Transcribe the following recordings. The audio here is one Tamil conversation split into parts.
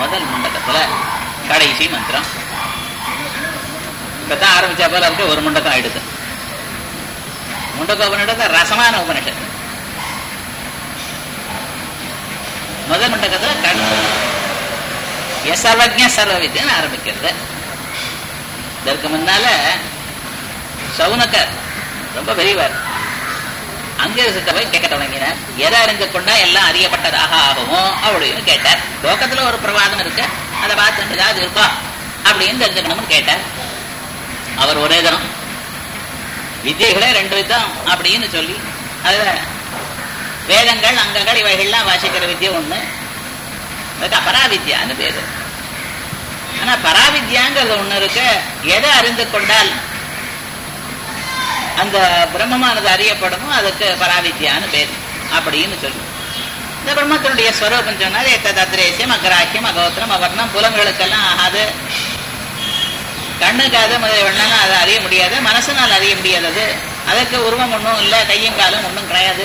முதல் முண்டக்கத்துல கடைசி மந்திரம் இப்பதான் ஆரம்பிச்சா போல இருக்கு ஒரு முண்டக்கம் ஆயிடுது முண்டக்க உபனிஷத்து ரசமான உபனிஷத்து முதல் முண்டக்கத்துல கண் எஸ் சர்வஜ சர்வ வித்யன்னு ஆரம்பிக்கிறது இதற்கு முன்னால சவுனக்கர் ரொம்ப பெரியவர் அங்கிருசிட்ட போய் கேட்க தொடங்கினார் எதை அறிந்து கொண்டா எல்லாம் அறியப்பட்டதாக ஆகுமோ அப்படின்னு கேட்டார் லோகத்துல ஒரு பிரவாதம் இருக்கு அதை பார்த்து அது இருக்கா அப்படின்னு தெரிஞ்சுக்கணும்னு கேட்டார் அவர் ஒரே தினம் வித்தியைகளே ரெண்டு விதம் அப்படின்னு சொல்லி அதுல வேதங்கள் அங்கங்கள் இவைகள்லாம் வாசிக்கிற வித்தியை ஒண்ணு அதுக்கு அபராவித்யான்னு பேரு ஆனா பராவித்யாங்கிறது ஒண்ணு இருக்கு எதை அறிந்து கொண்டால் அந்த பிரம்மமானது அறியப்படுமோ அதுக்கு பராவித்யான்னு பேர் அப்படின்னு சொல்லி இந்த பிரம்மத்தினுடைய ஸ்வரூபம் சொன்னால் எத்தது அத்ரேசியம் அக்ராஹியம் அகோத்திரம் அவர்ணம் புலங்களுக்கெல்லாம் ஆகாது கண்ணுக்காது முதலியவண்ணா அதை அறிய முடியாது மனசுனால் அறிய முடியாதது அதுக்கு உருவம் ஒன்றும் இல்லை கையும் காலும் ஒன்றும் கிடையாது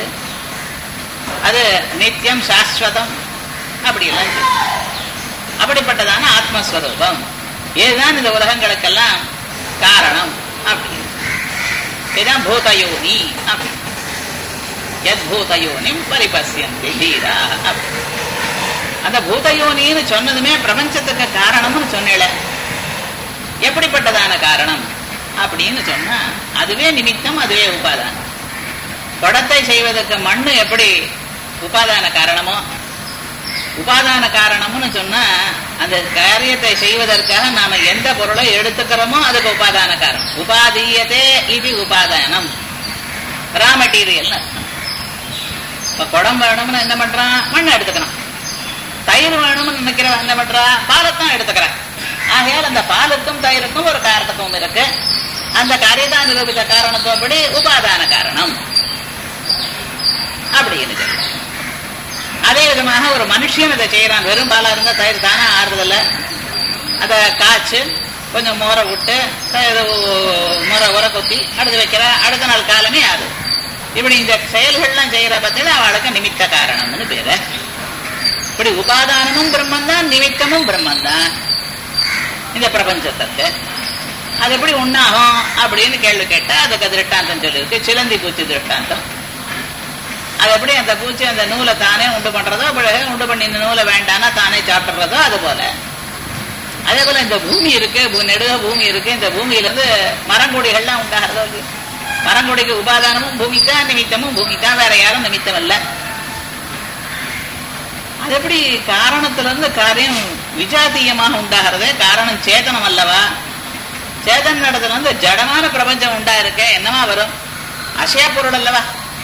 அது நித்தியம் சாஸ்வதம் அப்படி எல்லாம் சொல்லி. அப்படிப்பட்டதான ஆத்மஸ்வரூபம் இதுதான் இந்த உலகங்களுக்கெல்லாம் காரணம் அப்படின்னு இதுதான் பூதயோனி அப்படி எத் பூதயோனிம் பரிபசியந்தி தீரா அப்படி. அந்த பூதயோனின்னு சொன்னதுமே பிரபஞ்சத்துக்கு காரணம்னு சொன்னேல எப்படிப்பட்டதான காரணம் அப்படின்னு சொன்னா அதுவே நிமித்தம் அதுவே உபாதானம் குடத்தை செய்வதற்கு மண்ணு எப்படி உபாதான காரணமோ உபாதான காரணம்னு சொன்னா அந்த காரியத்தை செய்வதற்காக நாம எந்த பொருளை எடுத்துக்கிறோமோ அதுக்கு உபாதான காரணம் உபாதீயதே இது உபாதானம் ரா மெட்டீரியல் இப்ப குடம் வேணும்னு என்ன பண்றான் மண்ணை எடுத்துக்கணும் தயிர் வேணும்னு நினைக்கிறவன் என்ன பண்றான் பாலத்தான் எடுத்துக்கிறான் ஆகையால் அந்த பாலுக்கும் தயிருக்கும் ஒரு காரணத்துவம் இருக்கு அந்த காரியத்தை நிரூபித்த காரணத்துவப்படி உபாதான காரணம் அப்படின்னு சொல்லு. அதே விதமாக ஒரு மனுஷன் இதை செய்யறான் வெறும் பாலா இருந்தா தயிர் தானே ஆறுறதில்ல அதை காய்ச்சு கொஞ்சம் மோரை விட்டு தயிர் முறை உர கொத்தி அடுத்து வைக்கிற அடுத்த நாள் காலமே ஆகுது இப்படி இந்த செயல்கள்லாம் செய்யற பத்தில அவளுக்கு நிமித்த காரணம்னு பேரு இப்படி உபாதானமும் பிரம்மந்தான் நிமித்தமும் பிரம்மந்தான் இந்த பிரபஞ்சத்துக்கு அது எப்படி உண்ணாகும் அப்படின்னு கேள்வி கேட்டா அதுக்கு திருஷ்டாந்தம் சொல்லியிருக்கு சிலந்தி பூச்சி திருஷ்டாந்தம் அது எப்படி அந்த பூச்சி அந்த நூலை தானே உண்டு பண்றதோ பிறகு உண்டு பண்ணி இந்த நூலை வேண்டாம்னா தானே சாப்பிடுறதோ அது போல அதே போல இந்த பூமி இருக்கு பூ- நெடுக பூமி இருக்கு இந்த பூமியிலிருந்து மரங்கொடிகள்லாம் உண்டாகிறதோ இல்லையோ? மரங்கொடிக்கு உபாதானமும் பூமி தான் நிமித்தமும் பூமி தான் வேற யாரும் நிமித்தம் இல்ல அது எப்படி காரணத்திலிருந்து காரியம் விஜாத்தீயமாக உண்டாகிறது காரணம் சேதனம் அல்லவா சேதன இடத்துல வந்து ஜடமான பிரபஞ்சம் உண்டா இருக்க என்னமா வரும் அசையா பொருள் அல்லவா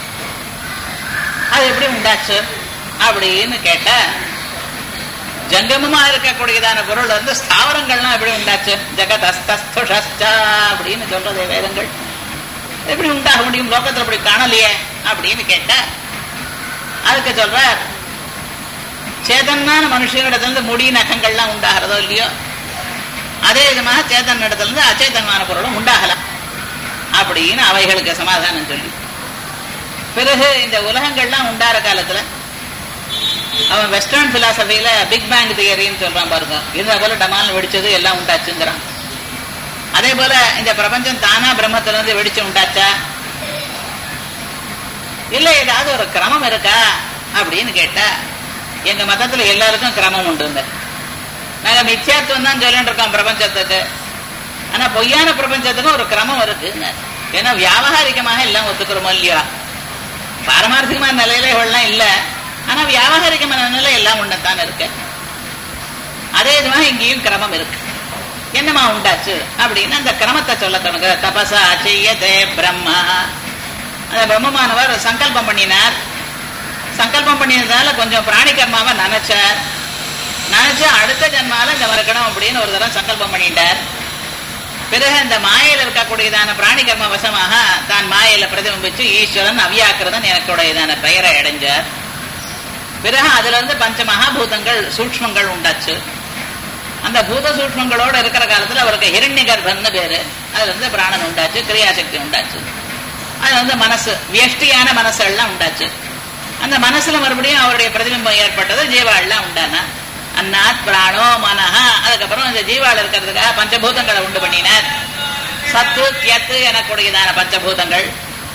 அது எப்படி உண்டாச்சு அப்படின்னு கேட்டா ஜங்கமமா இருக்கக்கூடியதான பொருள் வந்து ஸ்தாவரங்கள்லாம் எப்படி உண்டாச்சு ஜெகத் அஸ்தஸ்துஷஸ்டா அப்படின்னு சொல்றது வேதங்கள் எப்படி உண்டாக முடியும் லோகத்துல அப்படி காணலையே அப்படின்னு கேட்டா அதுக்கு சொல்றார் சேதனான மனுஷனிடத்துல இருந்து முடி நகங்கள்லாம் உண்டாகிறதோ இல்லையோ அதே விதமாக சேதன் இடத்துல இருந்து அச்சேதனமான பொருளும் உண்டாகலாம் அப்படின்னு அவைகளுக்கு சமாதானம் சொல்லி பிறகு இந்த உலகங்கள்லாம் உண்டார காலத்துல அவன் வெஸ்டர்ன் பிலாசபியில பிக் பேங் தியரின்னு சொல்றான் பாருங்க இருந்த போல டமால் வெடிச்சது எல்லாம் உண்டாச்சுங்கிறான் அதே போல இந்த பிரபஞ்சம் தானா பிரம்மத்துல இருந்து வெடிச்சு உண்டாச்சா இல்ல ஏதாவது ஒரு கிரமம் இருக்கா அப்படின்னு கேட்டா எங்க மதத்துல எல்லாருக்கும் கிரமம் உண்டு நாங்க மித்யாத்துவம் தான் சொல்லிட்டு இருக்கோம் பிரபஞ்சத்துக்கு ஆனா பொய்யான பிரபஞ்சத்துக்கும் ஒரு கிரமம் இருக்கு ஏன்னா வியாபகாரிகமாக எல்லாம் ஒத்துக்கிறோமோ இல்லையா பாரமார்த்திகமான நிலையில இவெல்லாம் இல்ல ஆனா வியாபகாரிகமான நிலை எல்லாம் ஒண்ணுத்தான் இருக்கு அதே இதுமாக இங்கேயும் கிரமம் இருக்கு என்னமா உண்டாச்சு அப்படின்னு அந்த கிரமத்தை சொல்ல தொடங்குற தபசா செய்யதே பிரம்மா அந்த பிரம்மமானவர் சங்கல்பம் பண்ணினார் சங்கல்பம் பண்ணியதால கொஞ்சம் பிராணி கர்மாவை நினைச்சார் நினைச்சு அடுத்த ஜன்மால இந்த மறுக்கணும் அப்படின்னு ஒரு தடவை சங்கல்பம் பண்ணிட்டார் பிறகு இந்த மாயையில் இருக்கக்கூடியதான பிராணி கர்ம வசமாக தான் மாயையில பிரதிபிம்பிச்சு ஈஸ்வரன் அவ்யாக்கிரதன் எனக்குடையதான பெயரை அடைஞ்சார் பிறகு அதுல இருந்து பஞ்ச மகாபூதங்கள் சூக்ஷ்மங்கள் உண்டாச்சு அந்த பூத சூக்ஷ்மங்களோட இருக்கிற காலத்துல அவருக்கு ஹிரண்ய கர்ப்பன்னு பேரு அதுல இருந்து பிராணன் உண்டாச்சு கிரியாசக்தி உண்டாச்சு அது வந்து மனசு வியஷ்டியான மனசு எல்லாம் உண்டாச்சு அந்த மனசுல மறுபடியும் அவருடைய பிரதிபிம்பம் ஏற்பட்டது ஜீவாள்லாம் உண்டானா அன்னாத் பிராணோ மனஹ அதுக்கப்புறம் இந்த ஜீவால இருக்கிறதுக்காக பஞ்சபூதங்களை உண்டு பண்ணினார் சத்து தியத்து எனக்கூடியதான பஞ்சபூதங்கள்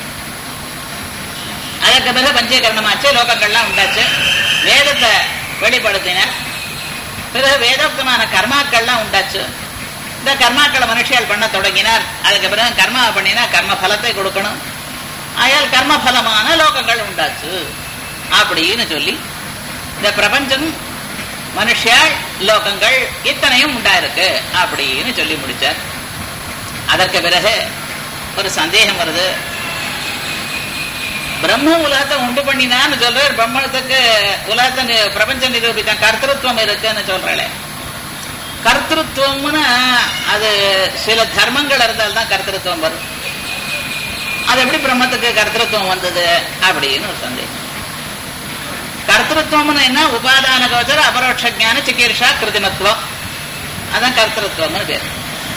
அதற்கு பிறகு பஞ்சீகரணமாச்சு லோகங்கள்லாம் உண்டாச்சு வேதத்தை வெளிப்படுத்தினார் பிறகு வேதோக்தமான கர்மாக்கள்லாம் உண்டாச்சு இந்த கர்மாக்களை மனுஷியால் பண்ண தொடங்கினார் அதுக்கு பிறகு கர்மாவை பண்ணினா கர்ம பலத்தை கொடுக்கணும் ஆயால் கர்ம பலமான லோகங்கள் உண்டாச்சு அப்படின்னு சொல்லி இந்த பிரபஞ்சம் மனுஷியால் லோகங்கள் இத்தனையும் உண்டாயிருக்கு அப்படின்னு சொல்லி முடிச்சார் அதற்கு பிறகு ஒரு சந்தேகம் வருது பிரம்ம உலகத்தை உண்டு பண்ணினான்னு சொல்றார் பிரம்மத்துக்கு உலகத்தை நி- பிரபஞ்சம் நிரூபித்தான் கர்த்தத்துவம் இருக்குன்னு சொல்றேன் கர்த்தத்துவம்னு அது சில தர்மங்கள் இருந்தால் தான் கர்த்தத்துவம் வரும் அது எப்படி பிரம்மத்துக்கு கர்த்தத்துவம் வந்தது அப்படின்னு ஒரு சந்தேகம் கர்த்தத்துவம்னு என்ன உபாதான கோச்சர அபரோட்ச ஞான சிகிச்சா கிருதிமத்துவம் அதான் கர்த்தத்துவம்னு பேர்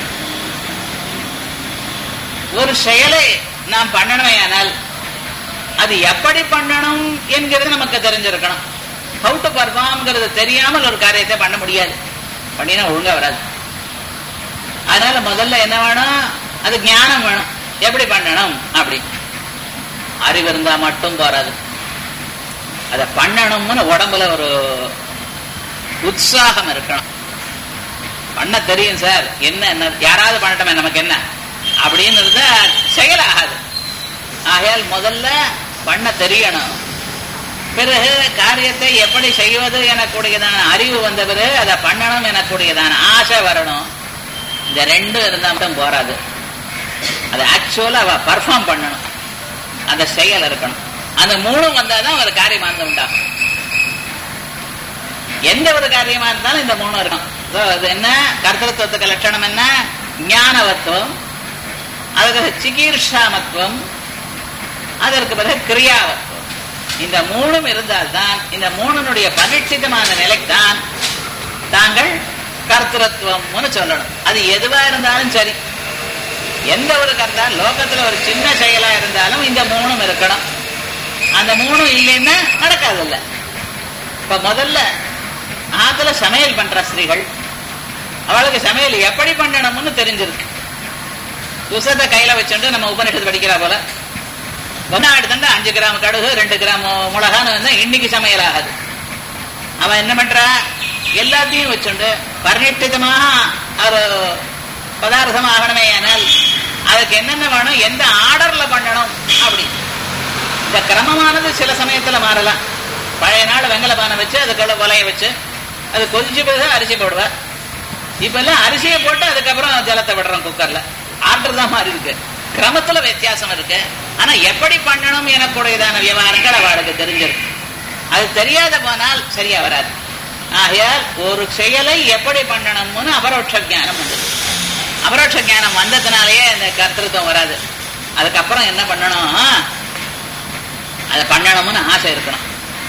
ஒரு செயலை நாம் பண்ணணுமேயானால் அது எப்படி பண்ணணும் என்கிறது நமக்கு தெரிஞ்சிருக்கணும் ஹவு டு பர்ஃபார்ம்ங்கிறது தெரியாமல் ஒரு காரியத்தை பண்ண முடியாது பண்ணினா ஒழுங்கா வராது அதனால முதல்ல என்ன வேணும் அது ஞானம் வேணும் எப்படி பண்ணணும் அப்படி அறிவு இருந்தா மட்டும் போறாது அதை பண்ணணும்னு உடம்புல ஒரு உற்சாகம் இருக்கணும் பண்ண தெரியும் சார் என்ன என்ன யாராவது பண்ணட்டமே நமக்கு என்ன அப்படின்னு இருந்தா செயலாகாது ஆகையால் முதல்ல பண்ண தெரியணும் பிறகு காரியத்தை எப்படி செய்வது எனக்கூடியதான அறிவு வந்த பிறகு அதை பண்ணணும் எனக்கூடியதான ஆசை வரணும் இந்த ரெண்டும் இருந்தா மட்டும் போராது அதை ஆக்சுவலா அவ பர்ஃபார்ம் பண்ணணும் அந்த செயல் இருக்கணும் அந்த மூணும் வந்தாதான் ஒரு காரியமானது உண்டாகும் எந்த ஒரு காரியமா இருந்தாலும் இந்த மூணும் இருக்கும் So, அது என்ன கர்த்தத்துவத்துக்கு லட்சணம் என்ன ஞானவத்துவம் அதுக்கு சிகீர்ஷாமத்துவம் அதற்கு பிறகு கிரியாவத்துவம் இந்த மூணும் இருந்தால்தான் இந்த மூணுனுடைய பரிட்சிதமான நிலைத்தான் தாங்கள் கர்த்தத்துவம்னு சொல்லணும் அது எதுவா இருந்தாலும் சரி எந்த ஒரு கர்த்தா லோகத்துல ஒரு சின்ன செயலா இருந்தாலும் இந்த மூணும் இருக்கணும் அந்த மூணும் இல்லைன்னா நடக்காது இல்ல இப்ப முதல்ல ஆத்துல சமையல் பண்ற ஸ்திரீகள் அவளுக்கு சமையல் எப்படி பண்ணணும்னு தெரிஞ்சிருக்கு விஷத்தை கையில வச்சுட்டு நம்ம உபநிஷத்து படிக்கிறா போல ஒன்னாடு தண்டை அஞ்சு கிராம் கடுகு ரெண்டு கிராம் மிளகான்னு வந்தா இன்னைக்கு சமையல் ஆகாது அவன் என்ன பண்றா எல்லாத்தையும் வச்சுண்டு பரிணிஷ்டிதமாக ஒரு பதார்த்தம் ஆகணுமே ஆனால் அதுக்கு என்னென்ன வேணும் எந்த ஆர்டர்ல பண்ணணும் அப்படி இந்த கிரமமானது சில சமயத்துல மாறலாம் பழைய நாள் வெங்கல பானை வச்சு அதுக்குள்ள கொலைய வச்சு அது கொதிச்சு பிறகு அரிசி போடுவா இப்ப எல்லாம் அரிசியை போட்டு அதுக்கப்புறம் ஜலத்தை விடுறோம் குக்கர்ல ஆர்டர் தான் மாறி இருக்கு கிரமத்துல வித்தியாசம் இருக்கு ஆனா எப்படி பண்ணணும் எனக்கூடியதான விவகாரங்கள் அவளுக்கு தெரிஞ்சிருக்கு அது தெரியாத போனால் சரியா வராது ஆகையால் ஒரு செயலை எப்படி பண்ணணும்னு அபரோட்ச ஞானம் வந்தது அபரோட்ச ஞானம் வந்ததுனாலேயே அந்த கர்த்தத்துவம் வராது அதுக்கப்புறம் என்ன பண்ணணும் அதை பண்ணணும்னு ஆசை இருக்கணும்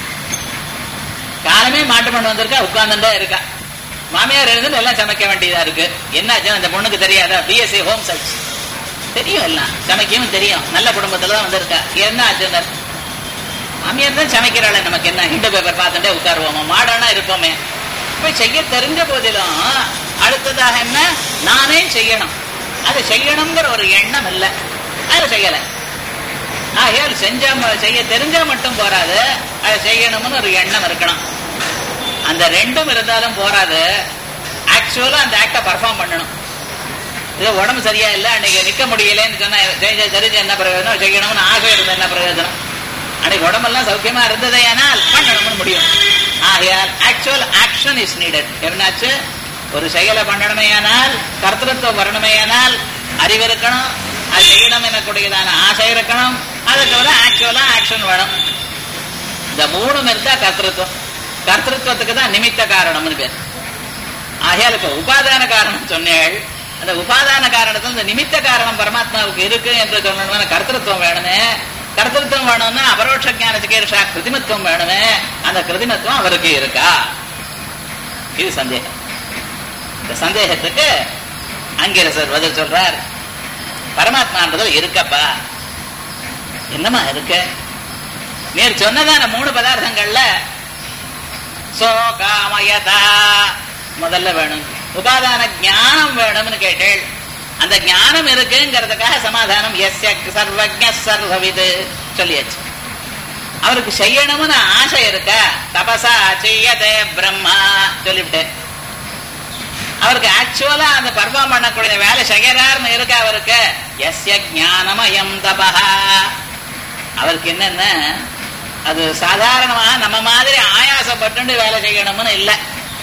காலமே மாட்டு பண்ண வந்திருக்கா உட்கார்ந்துட்டே இருக்கா மாமியார் இருந்து எல்லாம் சமைக்க வேண்டியதா இருக்கு என்னாச்சு அந்த பொண்ணுக்கு தெரியாதா பிஎஸ்சி ஹோம் சயின்ஸ் தெரியும் எல்லாம் சமைக்கவும் தெரியும் நல்ல குடும்பத்துல தான் வந்திருக்கா என்ன ஆச்சுன்னு மாமியார் தான் சமைக்கிறாள் நமக்கு என்ன ஹிண்டு பேப்பர் பார்த்துட்டே உட்காருவோமா மாடானா இருப்போமே இப்ப செய்ய தெரிஞ்ச போதிலும் அடுத்ததாக என்ன நானே செய்யணும் அது செய்யணுங்கிற ஒரு எண்ணம் இல்லை அதை செய்யல ஆகையால் செஞ்சா ம- செய்ய தெரிஞ்சா மட்டும் போறாது அதை செய்யணும்னு ஒரு எண்ணம் இருக்கணும் அந்த ரெண்டும் இருந்தாலும் போறாது ஆக்சுவலா அந்த ஆக்டை பர்ஃபார்ம் பண்ணணும் இது உடம்பு சரியா இல்ல அன்னைக்கு நிக்க முடியலன்னு சொன்னா செஞ்ச தெரிஞ்ச என்ன பிரயோஜனம் செய்யணும்னு ஆசை இருந்த என்ன பிரயோஜனம் அன்னைக்கு உடம்பெல்லாம் சௌக்கியமா இருந்ததே ஆனால் பண்ணணும்னு முடியும் ஆகையால் ஆக்சுவல் ஆக்ஷன் இஸ் நீடட் என்னாச்சு ஒரு செயலை பண்ணணுமேயானால் கர்த்தத்துவம் வரணுமேயானால் அறிவு இருக்கணும் அது செய்யணும் எனக்கூடியதான ஆசை இருக்கணும் அதுக்கு வந்து ஆக்சுவலா ஆக்ஷன் வேணும் இந்த மூணும் இருந்தா கர்த்தத்துவம் கர்த்தத்துவத்துக்கு தான் நிமித்த காரணம்னு பேர் ஆகையால் இப்ப உபாதான காரணம் சொன்னேள் அந்த உபாதான காரணத்துல இந்த நிமித்த காரணம் பரமாத்மாவுக்கு இருக்கு என்று சொல்லணும்னா கர்த்தத்துவம் வேணுமே கர்த்தத்துவம் வேணும்னா அபரோட்ச ஞான சிகேஷா கிருதிமத்துவம் வேணுமே அந்த கிருதிமத்துவம் அவருக்கு இருக்கா இது சந்தேகம் இந்த சந்தேகத்துக்கு அங்கிரசர் பதில் சொல்றார் பரமாத்மான்றதுல இருக்கப்பா என்னமா இருக்கு நேர் சொன்னதான மூணு பதார்த்தங்கள்ல சோ காமயதா முதல்ல வேணும் உபாதான ஞானம் வேணும்னு கேட்டேள் அந்த ஞானம் இருக்குங்கிறதுக்காக சமாதானம் எஸ் சர்வஜ சர்வவிது சொல்லியாச்சு அவருக்கு செய்யணும்னு ஆசை இருக்க தபசா செய்யதே பிரம்மா சொல்லிவிட்டேன் அவருக்கு ஆக்சுவலா அந்த பர்வம் பண்ணக்கூடிய வேலை செய்யறாருன்னு இருக்கு அவருக்கு எஸ்ய ஞானமயம் தபஹா அவருக்கு என்னென்ன அது சாதாரணமா நம்ம மாதிரி ஆயாசப்பட்டு வேலை செய்யணும்னு இல்லை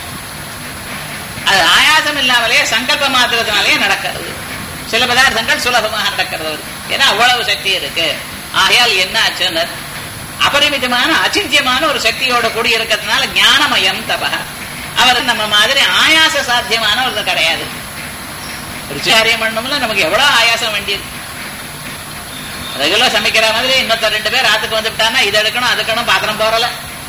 அது ஆயாசம் இல்லாமலே சங்கல்ப மாத்திரத்தினாலேயே நடக்கிறது சில பதார்த்தங்கள் சுலபமாக நடக்கிறது அவருக்கு. ஏன்னா அவ்வளவு சக்தி இருக்கு ஆகையால் என்ன ஆச்சுன்னு அபரிமிதமான அச்சிந்தியமான ஒரு சக்தியோட கூடி இருக்கிறதுனால ஞானமயம் தபக அவர் நம்ம மாதிரி ஆயாச சாத்தியமான ஒரு கிடையாது ருச்சிகாரியம் பண்ணணும்ல நமக்கு எவ்வளவு ஆயாசம் வேண்டியது ரெகுலர் சமைக்கிற மாதிரி இன்னொருத்தர் ரெண்டு பேர் ஆத்துக்கு வந்துவிட்டானா இது எடுக்கணும் அது எடுக்கணும் பாத்திரம் போறல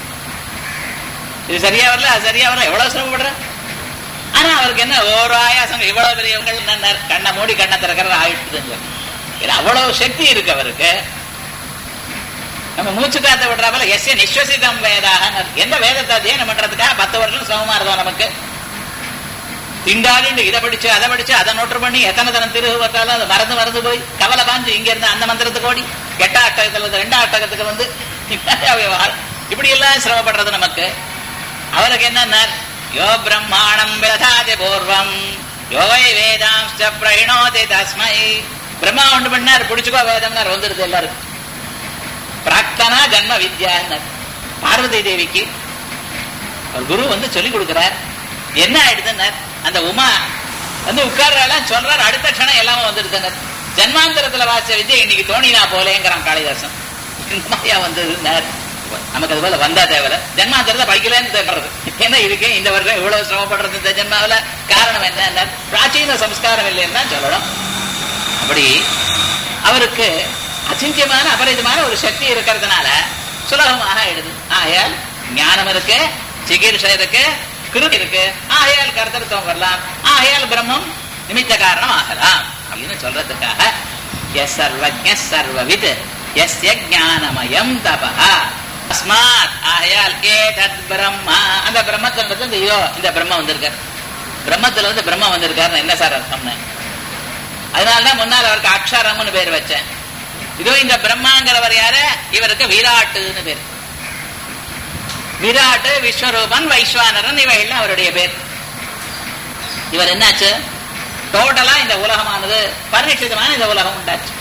இது சரியா வரல அது சரியா வரல எவ்வளவு சிரமப்படுற ஆனா அவருக்கு என்ன ஒரு ஆயாசம் இவ்வளவு பெரியவங்கள் என்ன கண்ணை மூடி கண்ணை திறக்கிறது ஆயிட்டுதுங்க இது அவ்வளவு சக்தி இருக்கு அவருக்கு நம்ம மூச்சு காத்த விடுறாமல எஸ் நிஸ்வசிதம் வேதாக எந்த வேதத்தை அத்தியனம் பண்றதுக்காக பத்து வருஷம் சிரமமா இருக்கும் நமக்கு திண்டாடிண்டு இதை படிச்சு அதை படிச்சு அதை நோட்டு பண்ணி எத்தனை தரம் திருவாக்காலும் அது மறந்து மறந்து போய் கவலை பாஞ்சு இங்க இருந்து அந்த மந்திரத்துக்கு ஓடி எட்டாம் அட்டகத்துல இருந்து ரெண்டாம் அட்டகத்துக்கு வந்து விவகாரம். இப்படி எல்லாம் சிரமப்படுறது நமக்கு அவருக்கு என்ன யோ பிரம்மாணம் விததாதி பூர்வம் யோவை வேதாம்ச பிரயிணோதி தஸ்மை பிரம்மா ஒன்று பண்ணார் பிடிச்சுக்கோ வேதம்னார் வந்துருது எல்லாருக்கும் பிராக்தனா ஜன்ம வித்யான்னார் பார்வதி தேவிக்கு ஒரு குரு வந்து சொல்லி கொடுக்கிறார் என்ன ஆயிடுதுன்னார் அந்த உமா வந்து உட்கார்றாள் சொல்றார் அடுத்த க்ஷணம் எல்லாமே வந்துருதுங்க ஜன்மாந்தரத்துல வாச்ச வித்யா இன்னைக்கு தோணினா போலேங்கிறான் காளிதாசன் இந்த மாதிரியா வந்ததுன்னார் நமக்கு அது போல வந்தா தேவையில்ல ஜன்மாந்தரத்தை படிக்கலன்னு தேடுறது ஏன்னா இதுக்கு இந்த வருஷம் இவ்வளவு சிரமப்படுறது இந்த ஜென்மாவில காரணம் என்ன பிராச்சீன சம்ஸ்காரம் இல்லைன்னு தான் சொல்லணும் அப்படி அவருக்கு அச்சிந்தியமான அபரிதமான ஒரு சக்தி இருக்கிறதுனால சுலபமாக ஆயிடுது ஆகையால் ஞானம் இருக்கு சிகிச்சை இருக்கு கிருதி இருக்கு ஆகையால் கருத்தருத்தம் வரலாம் ஆகையால் பிரம்மம் நிமித்த காரணம் ஆகலாம் அப்படின்னு சொல்றதுக்காக எஸ் சர்வஜ சர்வவித் எஸ்ய ஞானமயம் தபா அஸ்மாத் ஆகையால் ஏ தத் பிரம்மா அந்த பிரம்மத்துல இருந்து இந்த யோ இந்த பிரம்ம வந்திருக்கார் பிரம்மத்துல இருந்து பிரம்ம வந்திருக்காருன்னு என்ன சார் அர்த்தம்னு அதனாலதான் முன்னால் அவருக்கு அக்ஷரம்னு பேர் வச்சேன் இதோ இந்த பிரம்மாங்கிறவர் யாரு இவருக்கு விராட்டுன்னு பேர் விராட்டு விஸ்வரூபன் வைஸ்வானரன் இவைகள் அவருடைய பேர் இவர் என்னாச்சு டோட்டலா இந்த உலகமானது பரிணிஷிதமான இந்த உலகம் உண்டாச்சு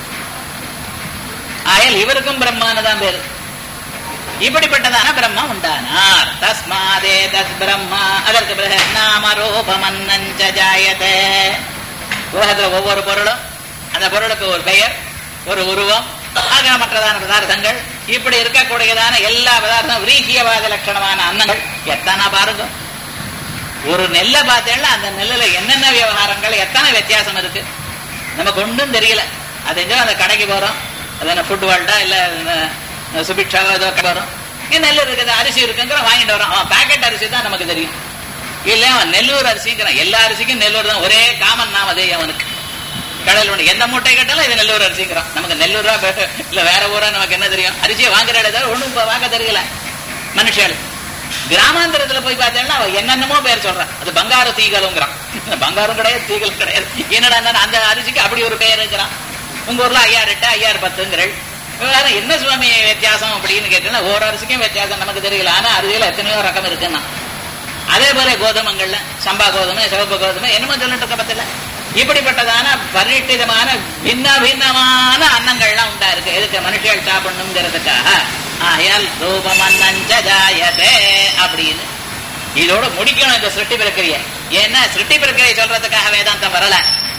ஆயல் இவருக்கும் பிரம்மான்னு தான் பேரு இப்படிப்பட்டதான பிரம்மா உண்டானார் தஸ்மாதே தஸ் பிரம்மா அதற்கு பிறகு நாம ரூபமன்னஞ்ச ஜாயதே உலகத்துல ஒவ்வொரு பொருளும் அந்த பொருளுக்கு ஒரு பெயர் ஒரு உருவம் ஆக மற்றதான பதார்த்தங்கள் இப்படி இருக்கக்கூடியதான எல்லா பதார்த்தம் விரீகியவாத லட்சணமான அன்னங்கள் எத்தனை பாருங்க ஒரு நெல்லை பார்த்தேன்னா அந்த நெல்லுல என்னென்ன விவகாரங்கள் எத்தனை வித்தியாசம் இருக்கு நமக்கு ஒன்றும் தெரியல அது எங்கோ அந்த கடைக்கு போறோம் அது என்ன ஃபுட் வேர்ல்டா இல்ல அஹ், சுபிக்ஷாவோ ஏதோ கடை வரும் இங்க நெல் இருக்குது அரிசி இருக்குங்கிற வாங்கிட்டு வரோம் அவன் பேக்கெட் அரிசி தான் நமக்கு தெரியும் இல்ல அவன் நெல்லூர் அரிசிங்கிறான் எல்லா அரிசிக்கும் நெல்லூர் தான் ஒரே காமன் நாம அதே அவனுக்கு கடல் ஒண்ணு எந்த மூட்டை கேட்டாலும் இது நெல்லூர் அரிசிங்கிறான் நமக்கு நெல்லூரா வே- இல்ல வேற ஊரா நமக்கு என்ன தெரியும் அரிசியை வாங்குற இடத்துல ஒண்ணும் இப்ப வாங்க தெரியல மனுஷாள் கிராமாந்தரத்துல போய் பார்த்தேன்னா அவன் என்னென்னமோ பேர் சொல்றான் அது பங்காரு தீகலுங்கிறான் பங்காரும் கிடையாது தீகலும் கிடையாது என்னடா அந்த அரிசிக்கு அப்படி ஒரு பெயருங்கிறான் உங்க ஊர்ல ஐயாறு எட்டு ஐயாறு பத்துங்கிறள் வேற என்ன சுவாமி வித்தியாசம் அப்படின்னு கேட்டீங்கன்னா ஒரு அரிசிக்கும் வித்தியாசம் நமக்கு தெரியல ஆனா அரிசியில எத்தனையோ ரகம் இருக்குன்னா அதே போல கோதுமங்கள்ல சம்பா கோதுமை சிவப்பு கோதுமை என்னமோ சொல்லிட்டு இருக்க பத்தில இப்படிப்பட்டதான பரிணிதமான பின்ன பின்னமான அன்னங்கள்லாம் உண்டா இருக்கு எதுக்கு மனுஷியல் சாப்பிடணுங்கிறதுக்காக ஆயால் ரூபம் அன்னஞ்ச ஜாயதே அப்படின்னு இதோட முடிக்கணும் இந்த சிருஷ்டி பிரக்கிரியை ஏன்னா சிருஷ்டி பிரக்கிரியை சொல்றதுக்காக வேதாந்தம் வரல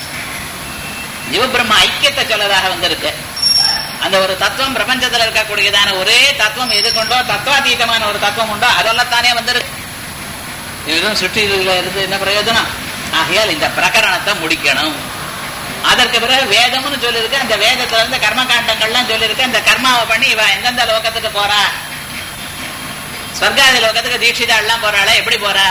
ஜீவபிரம்ம ஐக்கியத்தை சொல்லதாக வந்திருக்கு அந்த ஒரு தத்துவம் பிரபஞ்சத்துல இருக்கக்கூடியதான ஒரே தத்துவம் எது கொண்டோ தத்துவாதீதமான ஒரு தத்துவம் உண்டோ அதெல்லாத்தானே வந்திருக்கு இதுதான் சுற்றி இருந்து என்ன பிரயோஜனம் ஆகையால் இந்த பிரகரணத்தை முடிக்கணும் அதற்கு பிறகு வேதம்னு சொல்லியிருக்கு அந்த வேதத்துல இருந்து கர்ம காண்டங்கள்லாம் சொல்லியிருக்கு அந்த கர்மாவை பண்ணி இவ எந்தெந்த லோகத்துக்கு போறா ஸ்வர்காதி லோகத்துக்கு தீட்சிதா எல்லாம் போறாளா எப்படி போறா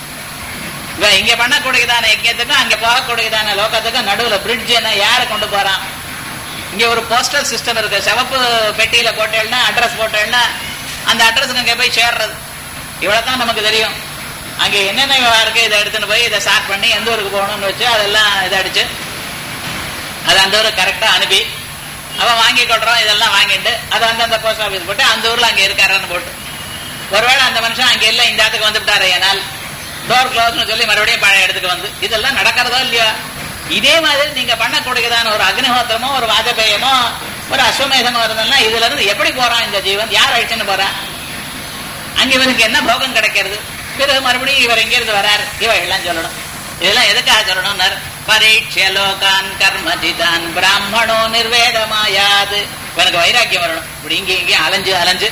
இவ இங்க பண்ணக்கூடியதான யஜ்யத்துக்கும் அங்க போகக்கூடியதான லோகத்துக்கும் நடுவுல பிரிட்ஜ் என்ன யாரை கொண்டு போறான் இங்க ஒரு போஸ்டல் சிஸ்டம் இருக்கு சிவப்பு பெட்டியில போட்டேன்னா அட்ரஸ் போட்டேன்னா அந்த அட்ரஸுக்கு அங்க போய் சேர்றது இவ்வளவுதான் நமக்கு தெரியும் அங்க என்னென்ன இருக்கு இதை எடுத்துன்னு போய் இதை ஸ்டார்ட் பண்ணி எந்த ஊருக்கு போகணும்னு வச்சு அதெல்லாம் இதை அடிச்சு அது அந்த ஊருக்கு கரெக்டா அனுப்பி அவன் வாங்கி கொள்றான் இதெல்லாம் வாங்கிட்டு அதை அந்தந்த போஸ்ட் ஆபீஸ் போட்டு அந்த ஊர்ல அங்க இருக்காருன்னு போட்டு ஒருவேளை அந்த மனுஷன் அங்க இல்ல இந்த இடத்துக்கு வந்து விட்டாரு ஏனால் டோர் க்ளோஸ்னு சொல்லி மறுபடியும் பழைய இடத்துக்கு வந்து இதெல்லாம் நடக்கிறதோ இல்லையா இதே மாதிரி நீங்க பண்ணக்கூடியதான ஒரு அக்னிஹோத்திரமோ ஒரு வாஜபேயமோ ஒரு அஸ்வமேதமோ இருந்ததுன்னா இதுல இருந்து எப்படி போறான் இந்த ஜீவன் யார் அழிச்சுன்னு போறான் அங்க இவனுக்கு என்ன போகம் கிடைக்கிறது பிறகு மறுபடியும் இவர் எங்க இருந்து வரார் இவ எல்லாம் சொல்லணும் இதெல்லாம் எதுக்காக சொல்லணும்னார் பரீட்ச லோகான் கர்மஜிதான் பிராமணோ நிர்வேதமாயாது இவனுக்கு வைராக்கியம் வரணும் இப்படி இங்கே இங்கேயும் அலைஞ்சு அலைஞ்சு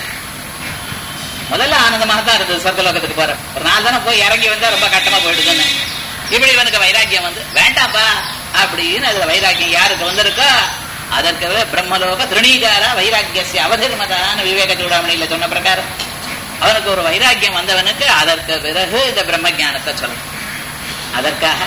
முதல்ல ஆனந்தமாக தான் இருந்தது சொர்க்கலோகத்துக்கு போற ஒரு நாள் தானே போய் இறங்கி வந்தா ரொம்ப கட்டமா போயிடுதுன்னு இப்படி இவனுக்கு வைராக்கியம் வந்து வேண்டாம்ப்பா அப்படின்னு அதுல வைராக்கியம் யாருக்கு வந்திருக்கோ அதற்கு பிரம்மலோக திருணீகாரா வைராக்கிய அவதர்மதான விவேக சூடாமணியில சொன்ன பிரகாரம் அவனுக்கு ஒரு வைராக்கியம் வந்தவனுக்கு அதற்கு பிறகு இந்த பிரம்ம ஞானத்தை சொல்லணும் அதற்காக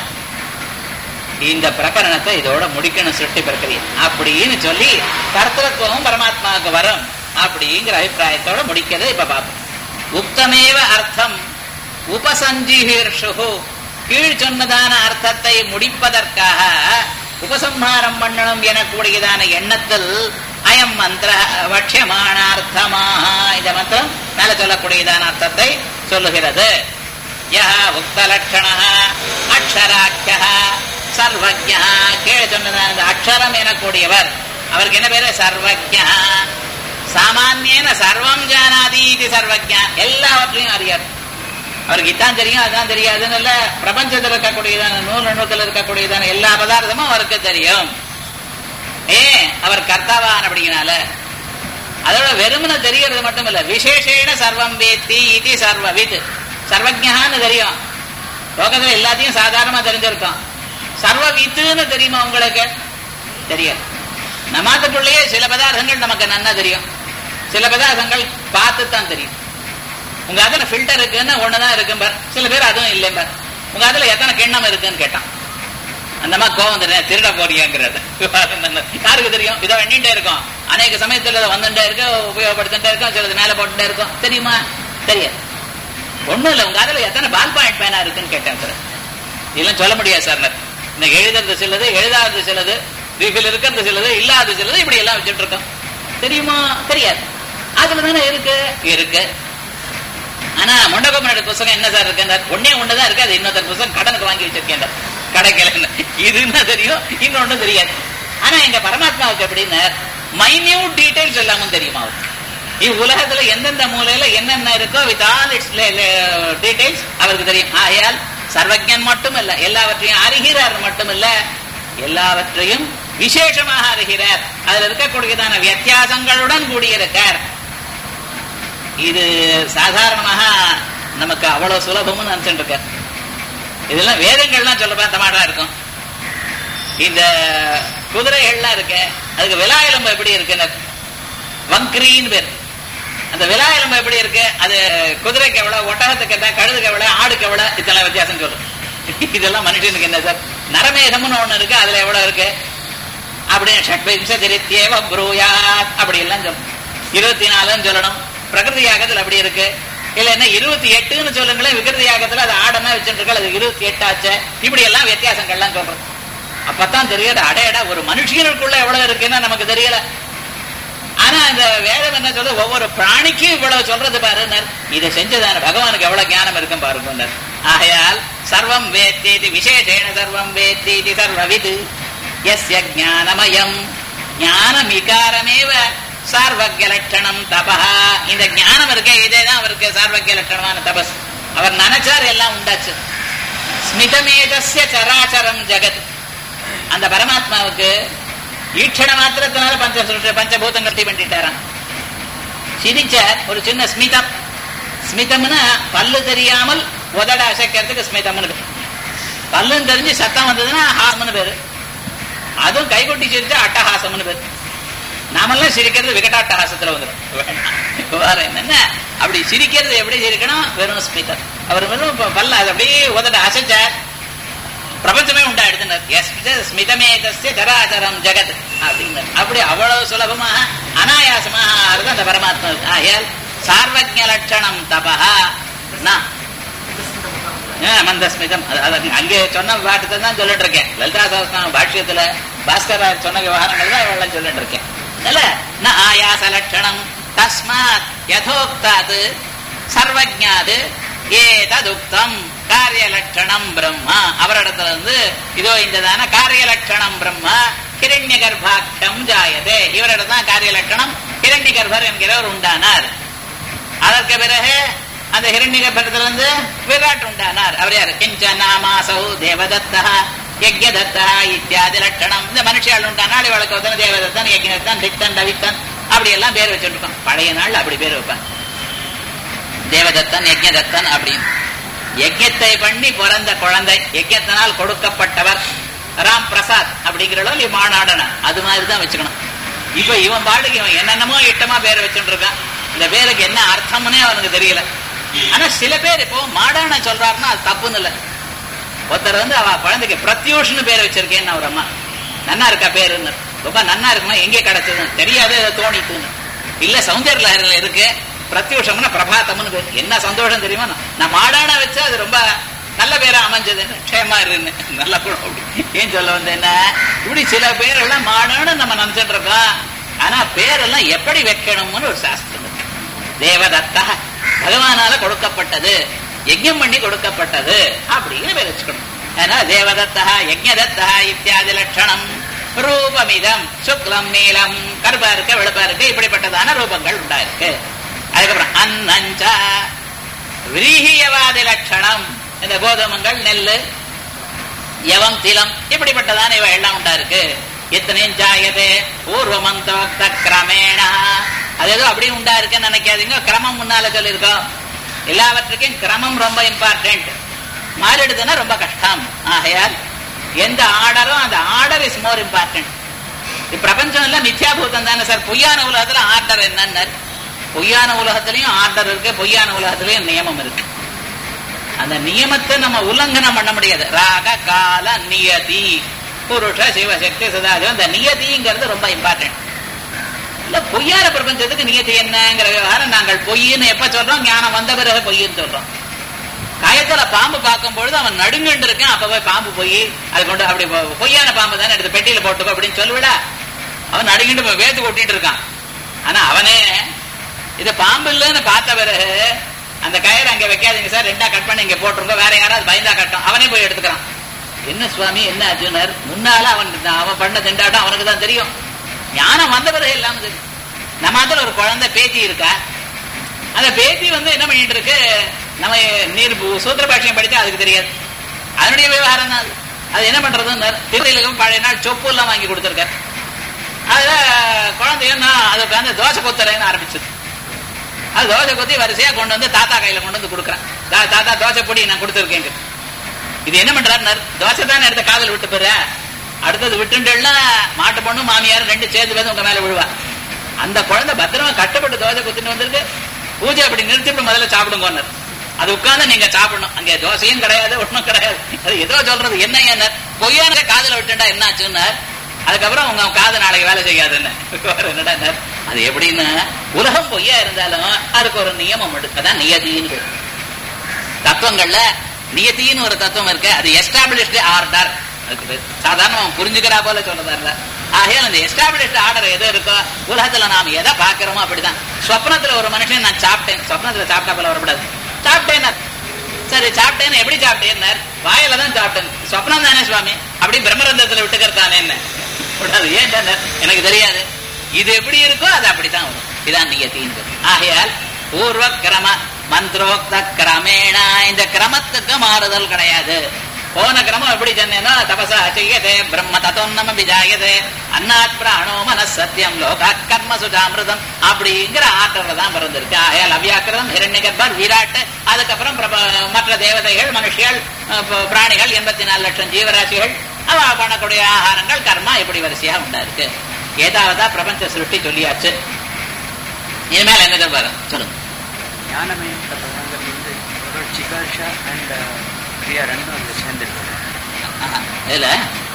இந்த பிரகரணத்தை இதோட முடிக்கணும் சிருஷ்டி பிரக்கிரியை அப்படின்னு சொல்லி கர்த்தத்துவம் பரமாத்மாவுக்கு வரும் அப்படிங்கிற அபிப்பிராயத்தோட முடிக்கிறது இப்ப பார்ப்போம் உத்தமேவ அர்த்தம் உபசஞ்சீர்ஷு கீழ் சொன்னதான அர்த்தத்தை முடிப்பதற்காக உபசம்ஹாரம் பண்ணணும் எனக்கூடியதான எண்ணத்தில் அயம் மந்திர வட்சியமானார்த்தமாக இந்த மந்திரம் மேல சொல்லக்கூடியதான அர்த்தத்தை சொல்லுகிறது யா உக்தலட்சண அக்ஷராக்கிய சர்வஜா கீழே சொன்னதான இந்த அக்ஷரம் எனக்கூடியவர் அவருக்கு என்ன பேரு சர்வஜா சாமானியன சர்வம் ஜானாதி இது சர்வஜா எல்லாவற்றையும் அறியார் அவருக்கு இதான் தெரியும் அதான் தெரியாதுன்னு இல்ல பிரபஞ்சத்தில் இருக்கக்கூடியதான நூல் நுணுக்கத்தில் இருக்கக்கூடியதான எல்லா பதார்த்தமும் அவருக்கு தெரியும் ஏ அவர் கர்த்தாவான் அப்படிங்கனால அதோட வெறுமனை தெரியறது மட்டும் இல்ல விசேஷேன சர்வம் வேத்தி இது சர்வவித் சர்வஜான்னு தெரியும் லோகத்துல எல்லாத்தையும் சாதாரணமா தெரிஞ்சிருக்கோம் சர்வவித்துன்னு தெரியுமா உங்களுக்கு தெரியாது நம்மாத்துக்குள்ளேயே சில பதார்த்தங்கள் நமக்கு நன்னா தெரியும் சில பதார்த்தங்கள் பார்த்து தான் தெரியும் உங்க அதுல ஃபில்டர் இருக்குன்னு ஒண்ணுதான் இருக்கும் பார் சில பேர் அதுவும் இல்லை பார் உங்க அதுல எத்தனை கிண்ணம் இருக்குன்னு கேட்டான் அந்த மாதிரி கோவம் தெரியும் திருட போறியாங்கிறது யாருக்கு தெரியும் இதை எண்ணிட்டே இருக்கும் அநேக சமயத்துல இதை வந்துட்டே இருக்கு உபயோகப்படுத்திட்டே இருக்கும் சிலது மேல போட்டுட்டே இருக்கும் தெரியுமா தெரியாது ஒண்ணும் இல்ல உங்க அதுல எத்தனை பால் பாயிண்ட் பேனா இருக்குன்னு கேட்டேன் சார் இதெல்லாம் சொல்ல முடியாது சார் இன்னைக்கு எழுதுறது சிலது எழுதாதது சிலது ரீஃபில் இருக்கிறது சிலது இல்லாதது சிலது இப்படி எல்லாம் வச்சுட்டு இருக்கோம் தெரியுமா தெரியாது அதுல தானே இருக்கு இருக்கு ஆனா முண்டகோபனோட புத்தகம் என்ன சார் இருக்கு ஒன்னே ஒண்ணுதான் இருக்கு அது இன்னொருத்தர் புத்தகம் கடனுக்கு வாங்கி வச்சிருக்கேன் கடைக்கல இது என்ன தெரியும் இன்னொன்னு தெரியாது ஆனா எங்க பரமாத்மாவுக்கு எப்படின்னு மைன்யூட் டீடைல்ஸ் எல்லாமும் தெரியுமா அவருக்கு இவ்வுலகத்துல எந்தெந்த மூலையில என்னென்ன இருக்கோ வித் ஆல் இட்ஸ் டீடைல்ஸ் அவருக்கு தெரியும் ஆயால் சர்வஜன் மட்டும் இல்ல எல்லாவற்றையும் அறிகிறார் மட்டும் இல்ல எல்லாவற்றையும் விசேஷமாக அறிகிறார் அதுல இருக்கக்கூடியதான வித்தியாசங்களுடன் கூடியிருக்கார் இது சாதாரணமாக நமக்கு அவ்வளவு சுலபம்னு நினைச்சுட்டு இருக்க இதெல்லாம் வேதங்கள்லாம் சொல்ல பார்த்தமாடா இருக்கும் இந்த குதிரைகள்லாம் இருக்கு அதுக்கு விலா எலும்பு எப்படி இருக்குன்னு வங்கிரின்னு பேர் அந்த விலா எலும்பு எப்படி இருக்கு அது குதிரைக்கு எவ்வளவு ஒட்டகத்துக்கு என்ன கழுதுக்கு எவ்வளவு ஆடுக்கு எவ்வளவு இதெல்லாம் வித்தியாசம் சொல்லும் இதெல்லாம் மனுஷனுக்கு என்ன சார் நரமேகம்னு ஒண்ணு இருக்கு அதுல எவ்வளவு இருக்கு அப்படின்னு ஷட்விம்சதிரித்யேவ ப்ரூயாத் அப்படி எல்லாம் சொல்லணும் இருபத்தி நாலுன்னு சொல்லணும் பிரகிருதி யாகத்தில் அப்படி இருக்கு இல்ல என்ன இருபத்தி எட்டுன்னு சொல்லுங்களேன் விகிருதி யாகத்துல அது ஆடமா வச்சுட்டு அது இருபத்தி எட்டு ஆச்சு இப்படி எல்லாம் வித்தியாசங்கள்லாம் சொல்றது அப்பதான் தெரியாது அடையடா ஒரு மனுஷனுக்குள்ள எவ்வளவு இருக்குன்னா நமக்கு தெரியல ஆனா இந்த வேதம் என்ன சொல்றது ஒவ்வொரு பிராணிக்கும் இவ்வளவு சொல்றது பாருங்க இதை செஞ்சதான பகவானுக்கு எவ்வளவு ஞானம் இருக்கும் பாருங்க ஆகையால் சர்வம் வேத்தேதி விசேஷேன சர்வம் வேத்தேதி சர்வவிது எஸ்ய ஞானமயம் ஞானமிகாரமேவ சார்வக்கிய லட்சணம் தபா இந்த ஞானம் இருக்க இதேதான் அவருக்கு சார்வக்கிய லட்சணமான தபஸ் அவர் நினைச்சார் எல்லாம் உண்டாச்சு ஸ்மிதமேதஸ்ய சராச்சரம் ஜெகத் அந்த பரமாத்மாவுக்கு ஈட்சண மாத்திரத்தினால பஞ்ச பஞ்சபூதம் டி பண்ணிட்டாராம் சிரிச்சார் ஒரு சின்ன ஸ்மிதம் ஸ்மிதம்னா பல்லு தெரியாமல் உதட அசைக்கிறதுக்கு ஸ்மிதம்னு பல்லுன்னு தெரிஞ்சு சத்தம் வந்ததுன்னா ஹாசம்னு பேரு அதுவும் கைகொட்டி சிரிச்சா அட்டஹாசம்னு பேரு நாமெல்லாம் சிரிக்கிறது விகடாட்டஹாசத்துல வந்துடும் வேற என்னன்னா அப்படி சிரிக்கிறது எப்படி சிரிக்கணும் வெறும் ஸ்மிதம் அவர் வெறும் பல்ல அது அப்படியே உதட அசைச்சார் பிரபஞ்சமே உண்டாயிடுதுனர் ஸ்மிதமேதஸ்ய ஜராச்சரம் ஜெகத் அப்படின்னார் அப்படி அவ்வளவு சுலபமாக அனாயாசமாக ஆறுது அந்த பரமாத்மா ஆயால் சார்வஜ லட்சணம் தபா நான் ஆ, மந்தஸ்மிதம் அது- அது அங்கே சொன்ன பாட்டத்தை தான் சொல்லிட்டு இருக்கேன் லலிதா சகஸ்திரம் பாஷ்யத்துல பாஸ்கர் சொன்ன விவகாரங்கள் தான் இவெல்லாம் சொல்லிட்டு இருக்கேன் இல்ல ந ஆயாச லட்சணம் தஸ்மாத் யதோக்தாத் சர்வஜாது ஏததுக்தம் காரிய லட்சணம் பிரம்மா அவரிடத்துல இருந்து இதோ இந்ததான காரிய லட்சணம் பிரம்மா கிரண்ய கர்ப்பாட்சம் ஜாயதே இவரிடம் தான் காரிய லட்சணம் கிரண்ய கர்ப்பர் என்கிறவர் உண்டானார் அதற்கு பிறகு அந்த ஹிரண்யகர்ப்பத்துல இருந்து விராட் உண்டானார் அவர் யார் கிஞ்ச நாமாசௌ தேவதத்தா யஜ்யதத்தா இத்தியாதி லட்சணம் இந்த மனுஷியால் உண்டானால் இவளுக்கு வந்து தேவதத்தன் யஜ்யதத்தன் தித்தன் தவித்தன் அப்படி எல்லாம் பேர் வச்சுருக்கோம் பழைய நாள் அப்படி பேர் வைப்பான் தேவதத்தன் யஜ்யதத்தன் அப்படின்னு யஜ்யத்தை பண்ணி பிறந்த குழந்தை யஜ்யத்தினால் கொடுக்கப்பட்டவர் ராம் பிரசாத் அப்படிங்கிறளவு மாநாடன அது மாதிரி தான் வச்சுக்கணும் இப்ப இவன் பாட்டுக்கு இவன் என்னென்னமோ இட்டமா பேர் வச்சுட்டு இருக்கான் இந்த பேருக்கு என்ன அர்த்தம்னே அவனுக்கு தெரியல ஆனா சில பேர் இப்போ மாடான சொல்றாருன்னா அது தப்புன்னு இல்லை ஒருத்தர் வந்து அவ குழந்தைக்கு பிரத்யூஷ்னு பேர் வச்சிருக்கேன்னு அவர் அம்மா நன்னா இருக்கா பேருன்னு ரொம்ப நன்னா இருக்குமா எங்கே கிடைச்சதுன்னு தெரியாது ஏதோ தோணித்துன்னு இல்ல சௌந்தர்ய லஹரில இருக்கு பிரத்யூஷம்னா பிரபாத்தம்னு பேர். என்ன சந்தோஷம் தெரியுமா நான் மாடான வச்சா அது ரொம்ப நல்ல பேரா அமைஞ்சதுன்னு க்ஷேமா இருன்னு நல்ல குணம் அப்படி ஏன் சொல்ல வந்தேன்னா இப்படி சில பேரெல்லாம் மாடான்னு நம்ம நினைச்சிட்டு இருக்கோம் ஆனா பேரெல்லாம் எப்படி வைக்கணும்னு ஒரு சாஸ்திரம் இருக்கு தேவதத்தா பகவானால கொடுக்கப்பட்டது யஜ்யம் பண்ணி கொடுக்கப்பட்டது அப்படின்னு பேர் வச்சுக்கணும் அதனால தேவதத்தா யஜ்யதத்தா இத்தியாதி லட்சணம் ரூபமிதம் சுக்லம் நீலம் கருப்பா இருக்கு வெளுப்பா இருக்கு இப்படிப்பட்டதான ரூபங்கள் உண்டாயிருக்கு அதுக்கப்புறம் அன்னஞ்சா விரீகியவாதி லட்சணம் இந்த கோதுமங்கள் நெல்லு யவம் திலம் இப்படிப்பட்டதான இவ எல்லாம் உண்டா இருக்கு எத்தனையும் ஜாயதே பூர்வமந்தோக்த கிரமேணா அது ஏதோ அப்படி உண்டா இருக்குன்னு நினைக்காதீங்க கிரமம் முன்னால சொல்லியிருக்கோம் எல்லாவற்றுக்கும் கிரமம் ரொம்ப இம்பார்ட்டன்ட் மாறிடுதுன்னா ரொம்ப கஷ்டம் ஆகையால் எந்த ஆர்டரும் அந்த ஆர்டர் இஸ் மோர் இம்பார்ட்டன்ட் பிரபஞ்சம் எல்லாம் மித்யாபூதம் தானே சார் பொய்யான உலகத்துல ஆர்டர் என்னன்னு பொய்யான உலகத்திலையும் ஆர்டர் இருக்கு பொய்யான உலகத்திலையும் நியமம் இருக்கு அந்த நியமத்தை நம்ம உல்லங்கனம் பண்ண முடியாது ராக கால நியதி புருஷ சிவசக்தி சதாசிவம் இந்த நியதிங்கிறது ரொம்ப இம்பார்ட்டன்ட் இல்ல பொய்யான பிரபஞ்சத்துக்கு நியதி என்னங்கிற விவகாரம் நாங்கள் பொய்ன்னு எப்ப சொல்றோம் ஞானம் வந்த பிறகு பொய்ன்னு சொல்றோம் காயத்துல பாம்பு பார்க்கும் பொழுது அவன் நடுங்கண்டு இருக்கான் அப்ப போய் பாம்பு போய் அது கொண்டு அப்படி பொ- பொய்யான பாம்பு தானே எடுத்து பெட்டியில போட்டுக்கோ அப்படின்னு சொல்லுவிடா அவன் நடுங்கிட்டு போய் வேத்து கொட்டிட்டு இருக்கான் ஆனா அவனே இது பாம்பு இல்லைன்னு பார்த்த பிறகு அந்த கயிறு அங்க வைக்காதீங்க சார் ரெண்டா கட் பண்ணி இங்க போட்டுருங்க வேற யாராவது பயந்தா கட்டும் அவனே போய் எடுத்துக்கிறான் என்ன சுவாமி என்ன அர்ஜுனர் முன்னால அவன் அவன் பண்ண திண்டாட்டம் அவனுக்கு தான் தெரியும் ஞானம் வந்த பிறகு எல்லாம் தெரியும் நம்ம அதுல ஒரு குழந்தை பேத்தி இருக்கா அந்த பேத்தி வந்து என்ன பண்ணிட்டு இருக்கு நம்ம நீர் பூ- சூத்திர பாஷ்யம் படிச்சா அதுக்கு தெரியாது அதனுடைய விவகாரம் தான் அது அது என்ன பண்றதுன்னு திருவிழுக்கும் பழைய நாள் சொப்பு எல்லாம் வாங்கி கொடுத்துருக்காரு அதுல குழந்தையும் நான் அதை உட்காந்து தோசை கொத்துறேன்னு ஆரம்பிச்சது அது தோசை கொத்தி வரிசையா கொண்டு வந்து தாத்தா கையில கொண்டு வந்து கொடுக்குறேன் தா- தாத்தா தோசை பொடி நான் கொடுத்துருக்கேங்க இது என்ன பண்றாரு தோசை தானே எடுத்த காதல் விட்டு போற அடுத்தது விட்டுண்டேன்னா மாட்டு பொண்ணு மாமியார் ரெண்டு சேர்ந்து வந்து உங்க மேல விழுவா அந்த குழந்தை பத்திரமா கட்டப்பட்டு தோசை குத்திட்டு வந்திருக்கு பூஜை அப்படி நிறுத்திட்டு முதல்ல சாப்பிடுங்கன்னார் அது உட்கார்ந்து நீங்க சாப்பிடணும் அங்க தோசையும் கிடையாது ஒண்ணும் கிடையாது அது ஏதோ சொல்றது என்ன என்ன பொய்யான காதல விட்டுண்டா என்ன ஆச்சுன்னார் அதுக்கப்புறம் உங்க காது நாளைக்கு வேலை செய்யாதுன்னு வேற என்னடா அது எப்படின்னா உலகம் பொய்யா இருந்தாலும் அதுக்கு ஒரு நியமம் இருக்கு அதான் நியதின்னு பேரு. தத்துவங்கள்ல நியத்தின்னு ஒரு தத்துவம் இருக்கு அது எஸ்டாபிளிஷ்டு ஆர்டர் அதுக்கு பேர். சாதாரண அவன் புரிஞ்சுக்கிறா போல சொல்றதா இல்ல ஆகையால் அந்த எஸ்டாபிளிஷ்டு ஆர்டர் எது இருக்கோ உலகத்துல நாம் எதை பாக்குறோமோ அப்படிதான் சொப்னத்துல ஒரு மனுஷன் நான் சாப்பிட்டேன் சொப்னத்துல சாப்பிட்டா போல வரக்கூடாது சாப்பிட்டேன் சரி சாப்பிட்டேன்னு எப்படி சாப்பிட்டேன் வாயில தான் சாப்பிட்டேன் சொப்னம் தானே சுவாமி அப்படி பிரம்மரந்தத்துல விட்டுக்கிறதானே என்ன கூடாது ஏன் சொன்னார்? எனக்கு தெரியாது இது எப்படி இருக்கோ அது அப்படித்தான் வரும் இதான் நியத்தின் ஆகையால் பூர்வ கிரம மந்திரோக்த கிரமேணா இந்த கிரமத்துக்கு மாறுதல் கிடையாது போன கிரமம் எப்படி சொன்னேனோ தபசா செய்யதே பிரம்ம தத்தோன்னம விஜாயதே அன்னாத் பிராணோ மனஸ் சத்தியம் லோகா கர்ம சுஜாமிருதம் அப்படிங்கிற ஆற்றல தான் பிறந்திருக்கு ஆயால் அவ்யாக்கிரதம் ஹிரண்யகர்பர் விராட் அதுக்கப்புறம் பிரப- மற்ற தேவதைகள் மனுஷிகள் அஹ், ப- பிராணிகள் எண்பத்தி நாலு லட்சம் ஜீவராசிகள் அவ பண்ணக்கூடிய ஆகாரங்கள் கர்மா இப்படி வரிசையா உண்டா இருக்கு ஏதாவதா பிரபஞ்ச சிருஷ்டி சொல்லியாச்சு இனிமேல் என்ன சொல்வாரு சொல்லுங்க ஞானமே தத்துவங்கிறது வந்து ஒரு சிகாஷா அண்ட் கிரியா ரெண்டும் அதில் சேர்ந்துருக்கு ஆஹா. இதுல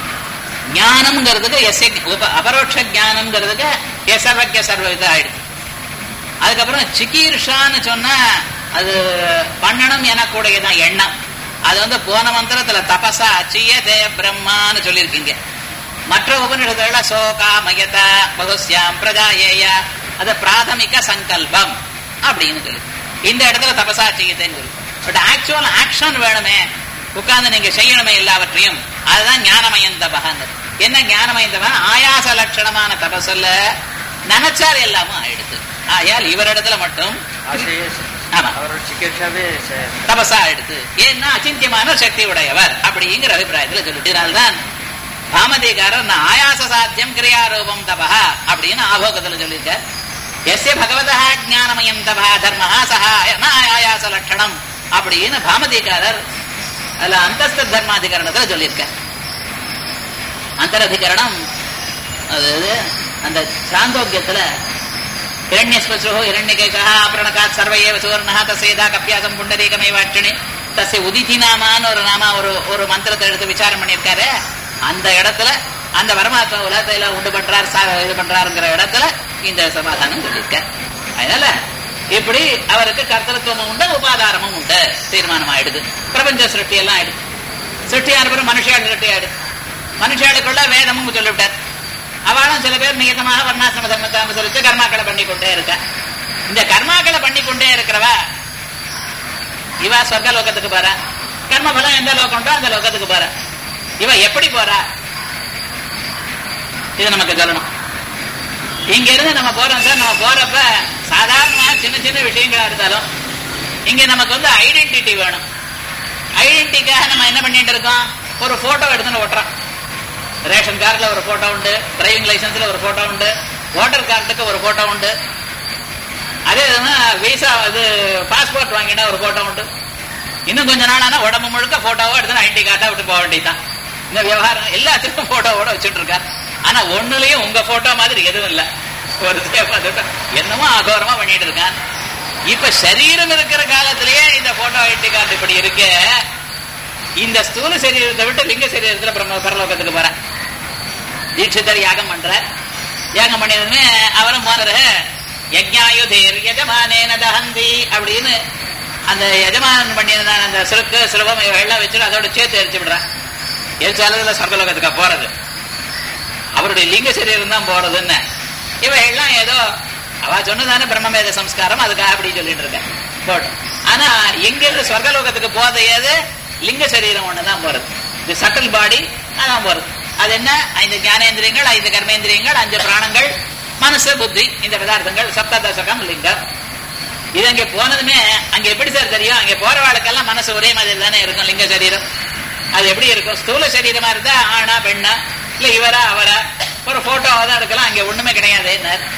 ஞானம்ங்கிறதுக்கு எஸ் அபரோட்ச ஞானம்ங்கிறதுக்கு எசர்வக்கிய சர்வ இது ஆயிடுது அதுக்கப்புறம் சிகீர்ஷான்னு சொன்னா அது பண்ணணும் எனக்கூடியதான் எண்ணம் அது வந்து போன மந்திரத்துல தபசா அச்சியதே பிரம்மான்னு சொல்லியிருக்கீங்க மற்ற உபநிடத்துல சோகாமயத பகுஸ்யாம் பிரஜாயேய அது பிராதமிக சங்கல்பம் அப்படின்னு சொல்லி இந்த இடத்துல தபசா செய்யுதுன்னு சொல்லி பட் ஆக்சுவல் ஆக்ஷன் வேணுமே உட்கார்ந்து நீங்க செய்யணுமே எல்லாவற்றையும் அதுதான் ஞானமயம் தபகான்னு என்ன ஞானமயம் தபா ஆயாச லட்சணமான தபசல்ல நினைச்சார் எல்லாமும் ஆயிடுது ஆயால் இவரிடத்துல மட்டும் ஆசையே ஆமா அவரோட சிகிச்சையாவே ச- தபசா ஆயிடுது ஏன்னா அச்சிந்தியமான சக்தி உடையவர் அப்படிங்கிற அபிப்பிராயத்துல சொல்லிட்டுனால்தான் பாமதிகாரர் நான் ஆயாச சாத்தியம் கிரியாரூபம் தபா அப்படின்னு ஆபோகத்துல சொல்லியிருக்க எஸ்ய பகவதா ஞானமயம் தபா தர்மஹா சஹா ந ஆயாச லட்சணம் அப்படின்னு பாமதிகாரர் அதுல அந்தஸ்த தர்மாதிகரணத்துல சொல்லியிருக்க அந்தரதிகரணம் அதாவது அந்த சாந்தோக்கியத்துல हिरण्यस्पृशो हिरण्यकेशः ஆபரணகாத் சர்வையேவ சுவர்ணா தசேதா கப்பியாசம் புண்டரீகமைவாட்சணி தஸ்ய உதிதி நாமான்னு ஒரு நாமா ஒரு ஒரு மந்திரத்தை எடுத்து விசாரம் பண்ணியிருக்காரு அந்த இடத்துல அந்த பரமாத்மா உலகத்தை எல்லாம் உண்டு பண்றார் சா- இது பண்றாருங்கிற இடத்துல இந்த சமாதானம் சொல்லியிருக்க அதனால இப்படி அவருக்கு கர்த்தத்துவமும் உண்டு உபாதாரமும் உண்டு தீர்மானம் ஆயிடுது பிரபஞ்ச சிருஷ்டி எல்லாம் ஆயிடுது சிருஷ்டியான பிறகு மனுஷியாடு சிருஷ்டி ஆயிடுது மனுஷியாடுக்குள்ள வேதமும் சொல்லிவிட்டார் அவளும் சில பேர் நியதமாக வர்ணாசிரம தர்மத்தை அனுசரிச்சு கர்மாக்களை பண்ணி கொண்டே இருக்க இந்த கர்மாக்களை பண்ணி கொண்டே இருக்கிறவ இவ சொர்க்க லோகத்துக்கு போறா கர்ம பலம் எந்த லோகம் உண்டோ அந்த லோகத்துக்கு போறா இவ எப்படி போறா இது நமக்கு சொல்லணும் இங்க இருந்து நம்ம போறோம் சார் நம்ம போறப்ப சாதாரணமா சின்ன சின்ன விஷயங்களா இருந்தாலும் இங்க நமக்கு வந்து ஐடென்டிட்டி வேணும் ஐடென்டிட்டிக்காக நம்ம என்ன பண்ணிட்டு இருக்கோம் ஒரு போட்டோ எடுத்துன்னு ஓட்டுறோம் ரேஷன் கார்டுல ஒரு போட்டோ உண்டு டிரைவிங் லைசன்ஸ்ல ஒரு போட்டோ உண்டு ஓட்டர் கார்டுக்கு ஒரு போட்டோ உண்டு அதே விசா இது பாஸ்போர்ட் வாங்கினா ஒரு போட்டோ உண்டு இன்னும் கொஞ்ச நாள் ஆனா உடம்பு முழுக்க போட்டோவோ எடுத்து ஐடி கார்டா விட்டு போக வேண்டியதுதான் இந்த விவகாரம் எல்லாத்துக்கும் போட்டோவோட வச்சுட்டு இருக்கார் ஆனா ஒண்ணுலயும் உங்க போட்டோ மாதிரி எதுவும் இல்ல ஒரு சேஃபா தொட்டு என்னமோ அகோரமா பண்ணிட்டு இருக்கான் இப்ப சரீரம் இருக்கிற காலத்திலேயே இந்த போட்டோ ஐடி கார்டு இப்படி இருக்கு இந்த ஸ்தூல சரீரத்தை விட்டு லிங்க சரீரத்துல பிரம்ம பரலோகத்துக்கு போற தீட்சிதர் யாகம் பண்ற யாகம் பண்ணியதுமே அவரும் போனது யஜ்ஞாயுதேர் யஜமானேன தஹந்தி அப்படின்னு அந்த எஜமானன் பண்ணியதுதான் அந்த சுருக்கு சுலபம் எல்லாம் வச்சுட்டு அதோட சேர்த்து எரிச்சு விடுறான் எரிச்சாலதுல சொர்க்கலோகத்துக்கா போறது அவருடைய லிங்க சரீரம் தான் போறதுன்னு இவ எல்லாம் ஏதோ அவ சொன்னதானே பிரம்மவேத சம்ஸ்காரம் அதுக்காக அப்படி சொல்லிட்டு இருக்கேன் போட்டோம் ஆனா எங்க இருந்து சொர்க்கலோகத்துக்கு போறது ஏது லிங்க சரீரம் ஒண்ணுதான் போறது இது சட்டல் பாடி அதான் போறது அது என்ன ஐந்து ஞானேந்திரியங்கள் ஐந்து கர்மேந்திரியங்கள் அஞ்சு பிராணங்கள் மனசு புத்தி இந்த பதார்த்தங்கள் சப்ததசகம் லிங்கம் இது அங்க போனதுமே அங்க எப்படி சார் தெரியும் அங்க போறவாளுக்கெல்லாம் மனசு ஒரே மாதிரி தானே இருக்கும் லிங்க சரீரம் அது எப்படி இருக்கும் ஸ்தூல சரீரமா இருந்தா ஆணா பெண்ணா இல்ல இவரா அவரா ஒரு போட்டோவா தான் இருக்கலாம் அங்க ஒண்ணுமே கிடையாது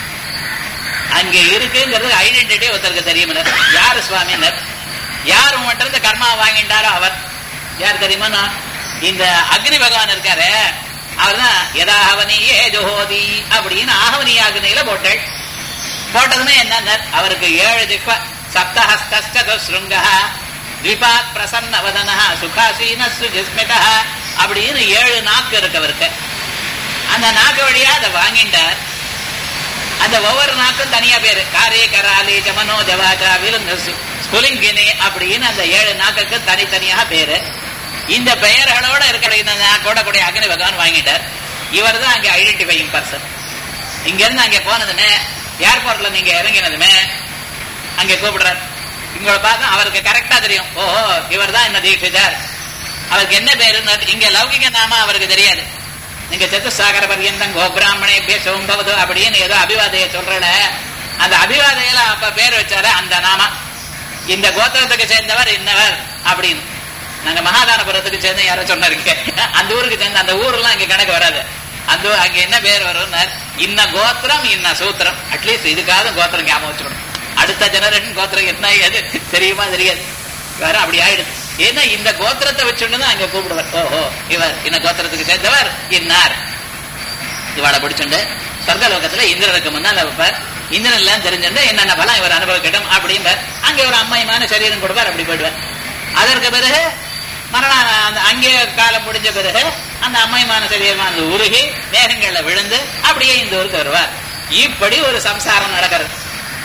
அங்க இருக்குங்கிறது ஐடென்டிட்டி ஒருத்தருக்கு தெரியும் யாரு சுவாமினர் யார் உங்கள்கிட்ட இருந்து கர்மா வாங்கிட்டாரோ அவர் யார் தெரியுமா நான் இந்த அக்னி பகவான் இருக்காரு அவர் தான் எதாகவனியே ஜோதி அப்படின்னு ஆகவனி அக்னியில போட்டாள் போட்டதுமே என்ன அவருக்கு ஏழு திப்ப சப்தஹஸ்திருங்க த்விபாத் பிரசன்ன வதன சுகாசீன சுஜிஸ்மித அப்படின்னு ஏழு நாக்கு இருக்கு அவருக்கு அந்த நாக்கு வழியா அதை வாங்கிட்டார் அந்த ஒவ்வொரு நாக்கும் தனியா பேரு காரே கராலி ஜமனோ ஜவாஜா விலுங்க ஸ்புலிங்கினி அப்படின்னு அந்த ஏழு நாக்குக்கு தனித்தனியாக பேரு இந்த பெயர்களோட இருக்கிற இந்த நாக்கோட கூடிய அக்னி பகவான் வாங்கிட்டார் இவர் தான் அங்க ஐடென்டிஃபைங் பர்சன் இங்க இருந்து அங்க போனதுமே ஏர்போர்ட்ல நீங்க இறங்கினதுமே அங்க கூப்பிடுறார் உங்களை பார்த்தா அவருக்கு கரெக்டா தெரியும் ஓஹோ இவர் தான் என்ன தீட்சிதார் அவருக்கு என்ன பேருன்னு இங்க லௌகிக நாம அவருக்கு தெரியாது நீங்க சத்துசாகர பர்யந்தம் கோபிராமணேபிய சோம்பவது அப்படின்னு ஏதோ அபிவாதைய சொல்றல அந்த அபிவாதையில அப்ப பேர் வச்சாரு அந்த நாம இந்த கோத்திரத்துக்கு சேர்ந்தவர் இன்னவர் அப்படின்னு நாங்க மகாதானபுரத்துக்கு சேர்ந்து யாரோ சொன்னாருங்க அந்த ஊருக்கு சேர்ந்து அந்த ஊர்லாம் இங்க கணக்கு வராது அந்த ஊர் அங்க என்ன பேர் வரும் இன்ன கோத்திரம் இன்ன சூத்திரம் அட்லீஸ்ட் இதுக்காக கோத்திரம் ஞாபகம் வச்சுக்கணும் அடுத்த ஜெனரேஷன் கோத்திரம் என்ன ஏது தெரியுமா தெரியாது வேற அப்படி ஆயிடுது ஏன்னா இந்த கோத்திரத்தை வச்சுட்டு தான் அங்க கூப்பிடுவார் ஓஹோ இவர் இந்த கோத்திரத்துக்கு சேர்ந்தவர் இன்னார் இவாளை பிடிச்சுண்டு சொர்க்கலோகத்துல இந்திரனுக்கு முன்னால் வைப்பார் இந்திரன் எல்லாம் தெரிஞ்சுட்டு என்னென்ன பலம் இவர் அனுபவிக்கட்டும் அப்படிம்பார் அங்க ஒரு அம்மையமான சரீரம் கொடுப்பார் அப்படி போயிடுவார் அதற்கு பிறகு மரண அந்த அங்கே காலம் முடிஞ்ச பிறகு அந்த அம்மையமான சரீரமா அந்த உருகி மேகங்கள்ல விழுந்து அப்படியே இந்த ஊருக்கு வருவார் இப்படி ஒரு சம்சாரம் நடக்கிறது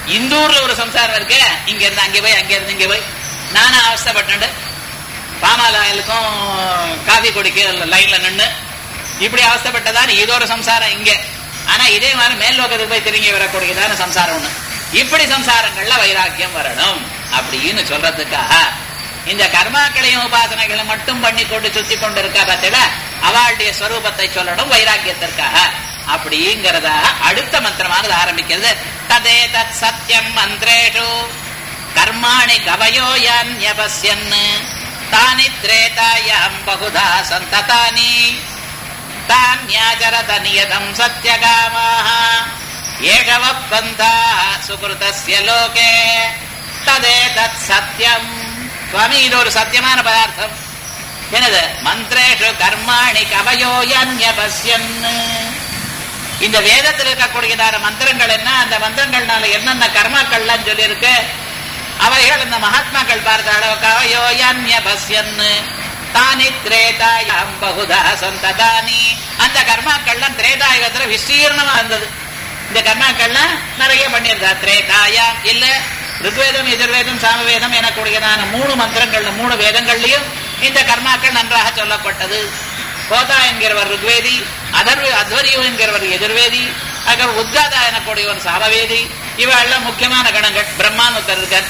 இந்த ஊர்ல ஒரு சம்சாரம் இருக்கு இங்க இருந்து அங்கே போய் அங்க இருந்து இங்க போய் நானும் அவஸ்தைப்பட்டு பாமாலாயலுக்கும் காஃபி குடிக்க லைன்ல நின்னு இப்படி அவஸ்தைப்பட்டதான் இது ஒரு சம்சாரம் இங்க ஆனா இதே மாதிரி மேல் லோகத்துக்கு போய் திரும்பி வரக்கூடியதான சம்சாரம் ஒண்ணு இப்படி சம்சாரங்கள்ல வைராக்கியம் வரணும் அப்படின்னு சொல்றதுக்காக இந்த கர்மாக்களையும் உபாசனைகளும் மட்டும் பண்ணி கொண்டு சுத்தி கொண்டு இருக்கா பார்த்தீங்களா அவளுடைய ஸ்வரூபத்தை சொல்லணும் வைராக்கியத்திற்காக அப்படிங்கிறதாக அடுத்த மந்திரமானது ஆரம்பிக்கிறது ததே தத் சத்தியம் மந்திரேஷு கர்மாணி கவயோ யான்யபஸ்யன் தானி திரேதாயாம் பகுதா சந்ததானி தான்யாச்சரத நியதம் சத்யகாமாः ஏகவ பந்தாः சுகிருதஸ்ய லோகே ததேதத் சத்யம் சுவாமி இது ஒரு சத்தியமான பதார்த்தம் என்னது மந்திரேஷு கர்மாணி கவயோயன்யபஸ்யன் இந்த வேதத்தில் இருக்கக்கூடியதான மந்திரங்கள் என்ன அந்த மந்திரங்கள்னால என்னென்ன கர்மாக்கள்லாம் சொல்லியிருக்கு அவைகள் இந்த மகாத்மாக்கள் பார்த்த அளவு கவயோயன்யபஸ்யன் தானி திரேதாயாம் பகுதா சந்ததானி அந்த கர்மாக்கள்லாம் திரேதாயுகத்துல விஸ்தீர்ணமா இருந்தது இந்த கர்மாக்கள்லாம் நிறைய பண்ணியிருந்தா திரேதாயாம் இல்ல ருக்வேதம் எதிர்வேதம் சாமவேதம் எனக்கூடியதான மூணு மந்திரங்கள்ல மூணு வேதங்கள்லயும் இந்த கர்மாக்கள் நன்றாக சொல்லப்பட்டது கோதா என்கிறவர் ருக்வேதி அதர்வ அத்வரியு என்கிறவர் எதிர்வேதி அதுக்கப்புறம் உத்காதா எனக்கூடியவன் சாமவேதி இவெல்லாம் முக்கியமான கணங்கள் பிரம்மான் ஒருத்தர் இருக்கார்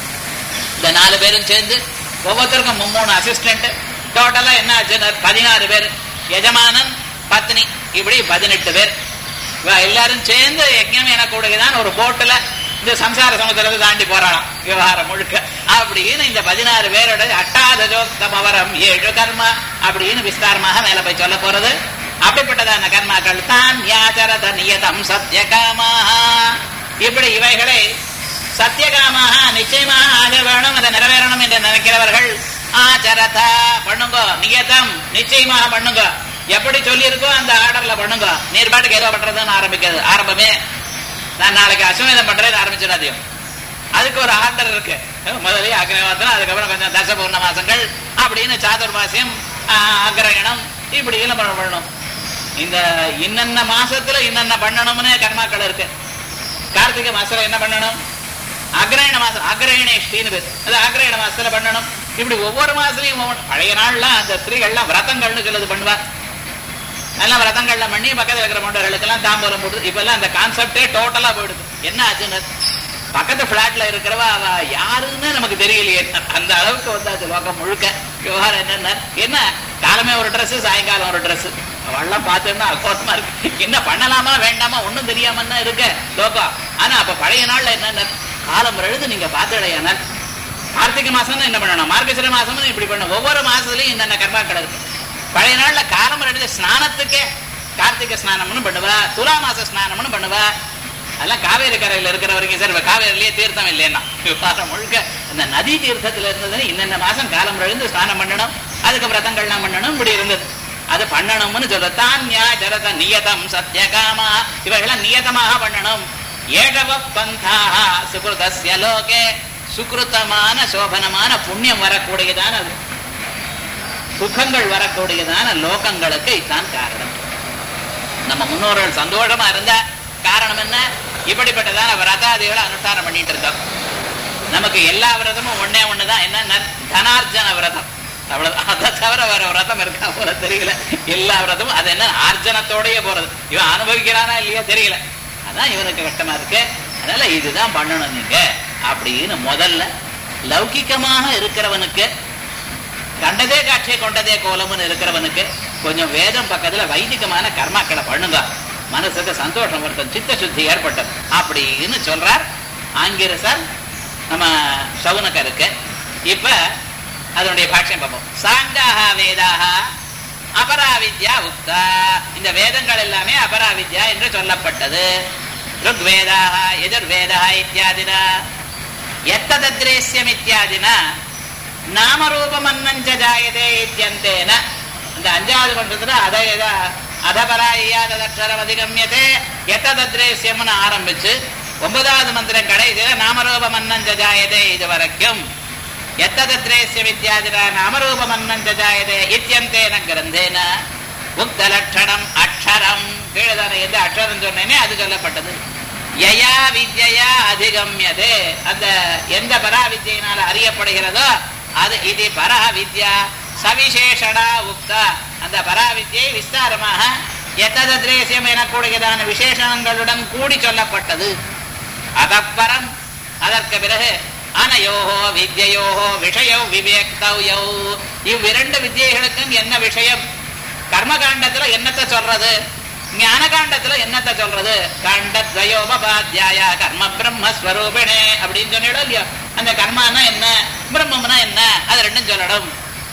இந்த நாலு பேரும் சேர்ந்து ஒவ்வொருத்தருக்கும் மும்மூணு அசிஸ்டன்ட் டோட்டலா என்ன ஆச்சுன்னா பதினாறு பேர் எஜமானன் பத்னி இப்படி பதினெட்டு பேர் இவ எல்லாரும் சேர்ந்து யஜ்ஞம் எனக்கூடியதான் ஒரு போட்டுல இந்த சம்சார சமுத்திரத்தை தாண்டி போறாளாம் விவகாரம் முழுக்க அப்படின்னு இந்த பதினாறு பேரோட அட்டாதஜோத்தமவரம் ஏழு கர்மா அப்படின்னு விஸ்தாரமாக மேல போய் சொல்ல போறது அப்படிப்பட்டதான கர்மாக்கள் தான் யாச்சரத நியதம் சத்தியகாமாக இப்படி இவைகளை சத்தியகாமாக நிச்சயமாக ஆக வேணும் அதை நிறைவேறணும் என்று நினைக்கிறவர்கள் ஆச்சரதா பண்ணுங்க நியதம் நிச்சயமாக பண்ணுங்க எப்படி சொல்லியிருக்கோ அந்த ஆர்டர்ல பண்ணுங்க நீர் பாட்டுக்கு ஏதோ பண்றதுன்னு ஆரம்பிக்கிறது ஆரம்பமே நான் நாளைக்கு அஸ்வமேதம் பண்றேன்னு ஆரம்பிச்சிடாதையும் அதுக்கு ஒரு ஆர்டர் இருக்கு முதலே அக்னிவாசனம் அதுக்கப்புறம் கொஞ்சம் தச பௌர்ண மாசங்கள் அப்படின்னு சாதுர்மாசியம் அக்ரகணம் இப்படி எல்லாம் பண்ண- பண்ணணும் இந்த இன்னென்ன மாசத்துல இன்னென்ன பண்ணணும்னு கர்மாக்கள் இருக்கு கார்த்திகை மாசத்துல என்ன பண்ணணும் அக்ரஹண மாசம் அக்ரஹணேஷ்டின்னு பேர் அது அக்ரஹண மாசத்துல பண்ணணும் இப்படி ஒவ்வொரு மாசத்துலயும் ஒவ்வொரு- பழைய நாள்லாம் அந்த ஸ்திரீகள்லாம் விரதங்கள்னு சிலது பண்ணுவா எல்லாம் விரதங்கள்ல பண்ணி பக்கத்துல இருக்கிற மண்டர்களுக்கெல்லாம் தாம்பூலம் போடுது இப்ப எல்லாம் அந்த கான்செப்டே டோட்டலா போயிடுது என்ன ஆச்சுன்னு பக்கத்து பிளாட்ல இருக்கிறவ அவ யாருன்னு நமக்கு தெரியலையே அந்த அளவுக்கு வந்தாச்சு லோகம் முழுக்க விவகாரம் என்னன்னா என்ன காலமே ஒரு Dress சாயங்காலம் ஒரு Dress அவெல்லாம் பார்த்தோம்னா அக்கோட்டமா இருக்கு என்ன பண்ணலாமா வேண்டாமா ஒண்ணும் தெரியாம தான் இருக்கு லோகம் ஆனா அப்ப பழைய நாள்ல என்னன்னா காலம் எழுது நீங்க பார்த்துடையானால் கார்த்திகை மாசம் என்ன பண்ணணும் மார்கசிர மாசம் இப்படி பண்ணணும் ஒவ்வொரு மாசத்துலயும் என்னென்ன கர்மாக்கள் இருக்கு பழைய நாள்ல காலம் எடுத்து ஸ்நானத்துக்கே கார்த்திகை ஸ்நானம்னு பண்ணுவா துலா மாச ஸ்நானம்னு பண்ணுவா அதெல்லாம் காவேரி கரையில இருக்கிற வரைக்கும் சார் இப்ப காவேரிலேயே தீர்த்தம் இல்லைன்னா விவகாரம் முழுக்க அந்த நதி தீர்த்தத்துல இருந்தது இன்னென்ன மாசம் காலம் எழுந்து ஸ்நானம் பண்ணணும் அதுக்கு விரதங்கள்லாம் பண்ணணும் இப்படி இருந்தது அது பண்ணணும்னு சொல்ற தான்யா ஜரத நியதம் சத்யகாமா இவைகளாம் நியதமாக பண்ணணும் ஏகவ பந்தாக சுகிருதஸ்ய லோகே சுகிருத்தமான சோபனமான புண்ணியம் வரக்கூடியதான அது சுகங்கள் வரக்கூடியதான லோகங்களுக்கு இதுதான் காரணம் நம்ம முன்னோர்கள் சந்தோஷமா இருந்தா காரணம் என்ன இப்படிப்பட்டதான விரதாதிகளை அனுஷ்டானம் பண்ணிட்டு இருக்கோம் நமக்கு எல்லா விரதமும் ஒண்ணே ஒண்ணுதான் என்ன தனார்ஜன விரதம் அவ்வளவு அதை தவிர வேற விரதம் இருக்கா போல தெரியல எல்லா விரதமும் அது என்ன ஆர்ஜனத்தோடயே போறது இவன் அனுபவிக்கிறானா இல்லையா தெரியல அதான் இவனுக்கு கஷ்டமா இருக்கு அதனால இதுதான் பண்ணணும் நீங்க அப்படின்னு முதல்ல லௌகிக்கமாக இருக்கிறவனுக்கு கண்டதே காட்சியை கொண்டதே கோலம்னு இருக்கிறவனுக்கு கொஞ்சம் வேதம் பக்கத்துல வைதிகமான கர்மாக்களை பண்ணுங்க மனசுக்கு சந்தோஷம் வருத்தம் சித்த சுத்தி ஏற்பட்டது அப்படின்னு சொல்றார் ஆங்கிரசர் நம்ம சவுனக்கருக்கு இப்ப அதனுடைய பாஷ்யம் பார்ப்போம் சாங்காக வேதாக அபராவித்யா உக்தா இந்த வேதங்கள் எல்லாமே அபராவித்யா என்று சொல்லப்பட்டது ருக்வேதாக எதிர்வேதா இத்தியாதினா எத்ததத்ரேசியம் இத்தியாதினா நாமரூபமன்னஞ்ச ஜாயதே இத்தியந்தேன இந்த அஞ்சாவது மன்றத்துல அத எத அதபராயாததக்ஷரம் அதிகமியதே எத்ததத்ரேசியம்னு ஆரம்பிச்சு ஒன்பதாவது மந்திரம் கடைசியில நாமரூபமன்னஞ்ச ஜாயதே இது வரைக்கும் எத்ததத்ரேசியம் இத்தியாதினா நாமரூபமன்னஞ்ச ஜாயதே இத்தியந்தேன கிரந்தேன உக்த லட்சணம் அக்ஷரம் கீழதான எந்த அக்ஷரம் சொன்னேனே அது சொல்லப்பட்டது யயா வித்யா அதிகம்யதே அந்த எந்த பரா வித்யினால அறியப்படுகிறதோ அது இது பரா வித்யா சவிசேஷடா உக்தா அந்த பரா வித்யை விஸ்தாரமாக எத்ததிரேசியம் எனக்கூடியதான விசேஷணங்களுடன் கூடி சொல்லப்பட்டது அதப்பரம் அதற்கு பிறகு அனயோகோ வித்யோகோ விஷயோ விவேக்தவ்யோ இவ்விரண்டு வித்யைகளுக்கும் என்ன விஷயம் கர்மகாண்டத்துல என்னத்தை சொல்றது ஞான காண்டத்துல என்னத்தை சொல்றது காண்டத்வயோபாத்தியாய கர்ம பிரம்மஸ்வரூபிணே அப்படின்னு சொன்னிடும் இல்லையோ அந்த கர்மானா என்ன பிரம்மம்னா என்ன அது ரெண்டும் சொல்லணும்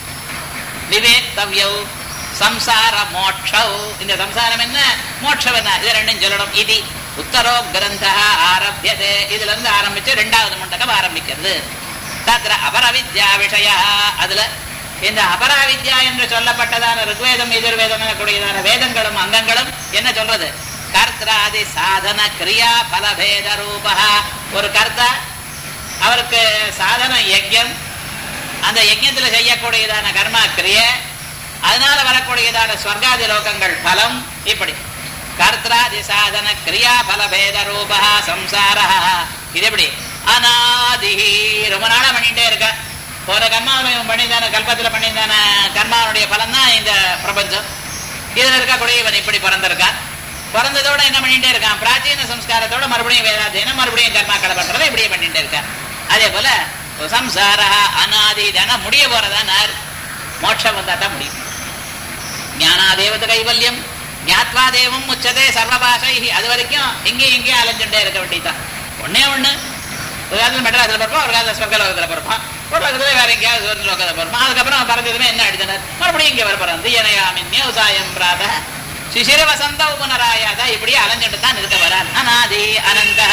விவேக்தவ்யௌ சம்சார மோட்சௌ இந்த சம்சாரம் என்ன மோட்சம் என்ன இது ரெண்டும் சொல்லணும் இது உத்தரோ கிரந்த ஆரம்பியதே இதுல இருந்து ஆரம்பிச்சு ரெண்டாவது மண்டகம் ஆரம்பிக்கிறது தத்ர அபரவித்யா விஷய அதுல இந்த அபராவித்யா என்று சொல்லப்பட்டதான ருக்வேதம் எதிர்வேதம் எனக்கூடியதான வேதங்களும் அங்கங்களும் என்ன சொல்றது கர்த்தாதி சாதன கிரியா பலபேத ரூபா ஒரு கர்த்தா அவருக்கு சாதன யஜ்யம் அந்த யஜ்யத்துல செய்யக்கூடியதான கர்மா கிரியை அதனால வரக்கூடியதான ஸ்வர்காதி லோகங்கள் பலம் இப்படி கர்த்தாதி சாதன கிரியா பலபேத ரூபா சம்சாரா இது எப்படி அநாதி ரொம்ப நாளா பண்ணிட்டே இருக்க போன கர்மாவில் இவன் பண்ணியிருந்தான கல்பத்துல பண்ணியிருந்தான கர்மாவுடைய பலன் தான் இந்த பிரபஞ்சம் இதுல இருக்கக்கூடிய இவன் இப்படி பிறந்திருக்கான் பிறந்ததோட என்ன பண்ணிட்டே இருக்கான் பிராச்சீன சம்ஸ்காரத்தோட மறுபடியும் வேதாத்தியனம் மறுபடியும் கர்மாக்களை பண்றதை இப்படியே பண்ணிட்டே இருக்கான் அதே போல சம்சார அநாதி தான முடிய போறதான் மோட்சம் வந்தா தான் முடியும் ஞானாதேவத கைவல்யம் ஞாத்வா தேவம் உச்சதே சர்வபாஷை அது வரைக்கும் இங்கேயும் இங்கேயும் அலைஞ்சுட்டே இருக்க வேண்டியதுதான் ஒன்னே ஒண்ணு ஒரு காலத்துல மெட்ராஸ்ல பிறப்பான் ஒரு காலத்துல ஸ்வர்க லோகத்துல பிறப்பான் ஒரு லோகத்துல வேற எங்கேயாவது ஒரு லோகத்துல பிறப்பான் அதுக்கப்புறம் அவன் பறந்ததுமே என்ன அடித்தனர் மறுபடியும் இங்க வர பிறந்து இணையாமின்ய உசாயம் பிராத சிசிர வசந்த உபனராயாத இப்படியே அலைஞ்சுட்டு தான் இருக்க வரான் அநாதி அனந்த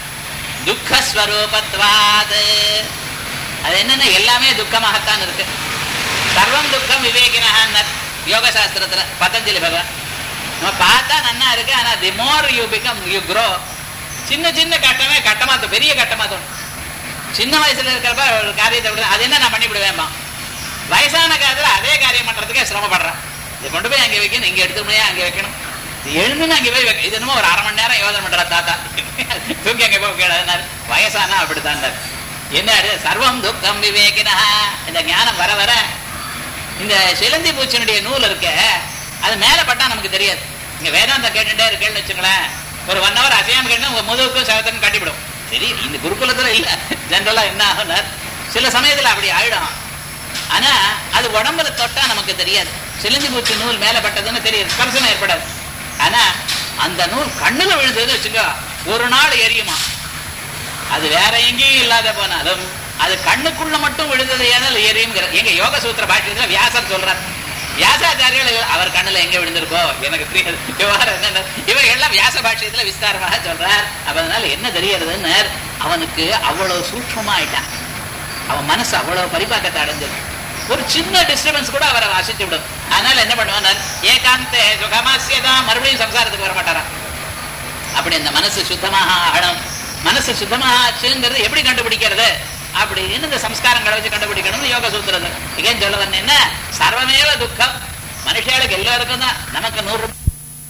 துக்கஸ்வரூபத்வாது அது என்னன்னா எல்லாமே துக்கமாகத்தான் இருக்கு சர்வம் துக்கம் விவேகினஹான்னர் யோக சாஸ்திரத்துல பதஞ்சலி பகவான் நம்ம பார்த்தா நன்னா இருக்கு ஆனா the more you become you grow சின்ன சின்ன கட்டமே கட்டமா தோ- பெரிய கட்டமா தோணும் சின்ன வயசுல இருக்கிறப்ப ஒரு காரியத்தை விட அது என்ன நான் பண்ணிவிடுவேன்பா வயசான காலத்துல அதே காரியம் பண்றதுக்கே சிரமப்படுறேன் இதை கொண்டு போய் அங்கே வைக்கணும் இங்க எடுத்து முடியாது அங்கே வைக்கணும் இது எழுந்துன்னு அங்கே போய் வைக்க இது என்னமோ ஒரு அரை மணி நேரம் யோசனை பண்ற தாத்தா தூக்கி அங்கே போய் கேடாது வயசானா அப்படித்தான் என்ன ஆயிடுது? சர்வம் துக்கம் விவேகினா இந்த ஞானம் வர வர இந்த சிலந்தி பூச்சினுடைய நூல் இருக்க அது மேல பட்டா நமக்கு தெரியாது இங்க வேதாந்தம் கேட்டுட்டே இருக்கேன்னு வச்சுங்களேன் ஒரு ஒன் ஹவர் அசையாம கேட்டா உங்க முதுகுக்கும் சகத்துக்கும் கட்டிவிடும் சரி இந்த குருகுலத்துல இல்ல ஜென்ரலா என்ன ஆகும்னா சில சமயத்துல அப்படி ஆயிடும் ஆனா அது உடம்புல தொட்டா நமக்கு தெரியாது சிலந்தி பூச்சி நூல் மேல பட்டதுன்னு தெரியாது ஸ்பர்சனம் ஏற்படாது ஆனா அந்த நூல் கண்ணுல விழுந்ததுன்னு வச்சுக்கோ ஒரு நாள் எரியுமா அது வேற எங்கேயும் இல்லாத போனாலும் அது கண்ணுக்குள்ள மட்டும் விழுந்தது ஏனால் எரியுங்கிற எங்க யோக சூத்திர பாஷ்யத்துல வியாசர் சொல்றார் வியாசாச்சாரியர்கள் அவர் கண்ணுல எங்க விழுந்திருக்கோ எனக்கு தெரியாது விவகாரம் என்னன்னு இவைகள்லாம் வியாச பாஷ்யத்துல விஸ்தாரமாக சொல்றார் அப்ப அதனால என்ன தெரியறதுன்னு அவனுக்கு அவ்வளவு சூட்சமா ஆயிட்டான் அவன் மனசு அவ்வளவு பரிபாக்கத்தை அடைஞ்சது ஒரு சின்ன டிஸ்டர்பன்ஸ் கூட அவரை வாசிச்சு விடும் அதனால என்ன பண்ணுவார் ஏகாந்த சுகமாசியதான் மறுபடியும் சம்சாரத்துக்கு வர மாட்டாராம் அப்படி அந்த மனசு சுத்தமாக ஆகணும் மனசு சுத்தமாக ஆச்சுங்கிறது எப்படி கண்டுபிடிக்கிறது அப்படின்னு இந்த சம்ஸ்காரங்களை வச்சு கண்டுபிடிக்கணும் யோக சூத்திரம் ஏன் சொல்ல வந்தேன்னா சர்வமேவ துக்கம் மனுஷர்களுக்கு எல்லாருக்கும் தான் நமக்கு நூறு ரூபாய்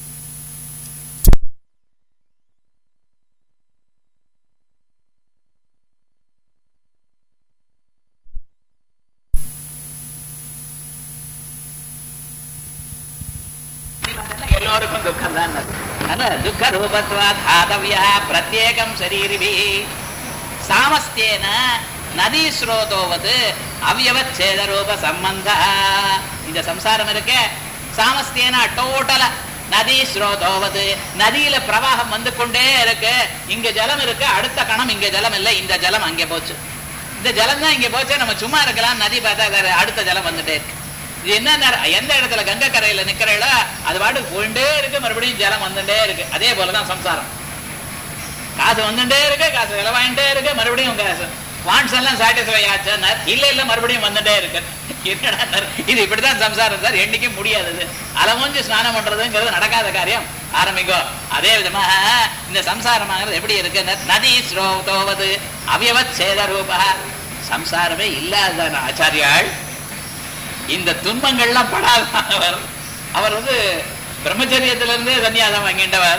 எல்லோருக்கும் துக்கம் தான் அதனால துக்க ரூபத்வா தாதவியா பிரத்யேகம் சரீரிபி சாமஸ்தேன நதி ஸ்ரோதோவது அவ்யவச்சேத ரூப சம்பந்த இந்த சம்சாரம் இருக்க சாமஸ்தேன டோட்டலா நதி ஸ்ரோதோவது நதியில பிரவாகம் வந்து கொண்டே இருக்கு இங்க ஜலம் இருக்கு அடுத்த கணம் இங்க ஜலம் இல்லை இந்த ஜலம் அங்கே போச்சு இந்த ஜலம் தான் இங்க போச்சு நம்ம சும்மா இருக்கலாம் நதி பார்த்தா வேற அடுத்த ஜலம் வந்துட்டே இருக்கு இது என்ன நேரம் எந்த இடத்துல கங்கை கரையில நிக்கிறீங்களோ அது பாட்டுக்கு போயிட்டே இருக்கு மறுபடியும் ஜலம் வந்துட்டே இருக்கு அதே போலதான் சம்சாரம் காசு வந்துட்டே இருக்கு காசு செலவாயிட்டே இருக்கு மறுபடியும் காசு வான்ஸ் எல்லாம் சாட்டிஸ்ஃபை ஆச்சார் இல்ல இல்ல மறுபடியும் வந்துட்டே இருக்கு என்னடா இது இப்படிதான் சம்சாரம் சார் என்னைக்கும் முடியாதது அலமோஞ்சு ஸ்நானம் பண்றதுங்கிறது நடக்காத காரியம் ஆரம்பிங்கோ அதே விதமா இந்த சம்சாரமாகிறது எப்படி இருக்கு நதி ஸ்ரோதோவது அவ்யவத் சேத ரூபா சம்சாரமே இல்லாத ஆச்சாரியாள் இந்த துன்பங்கள்லாம் படாதவர் அவர் வந்து பிரம்மச்சரியத்திலிருந்து சன்னியாசம் வாங்கின்றவர்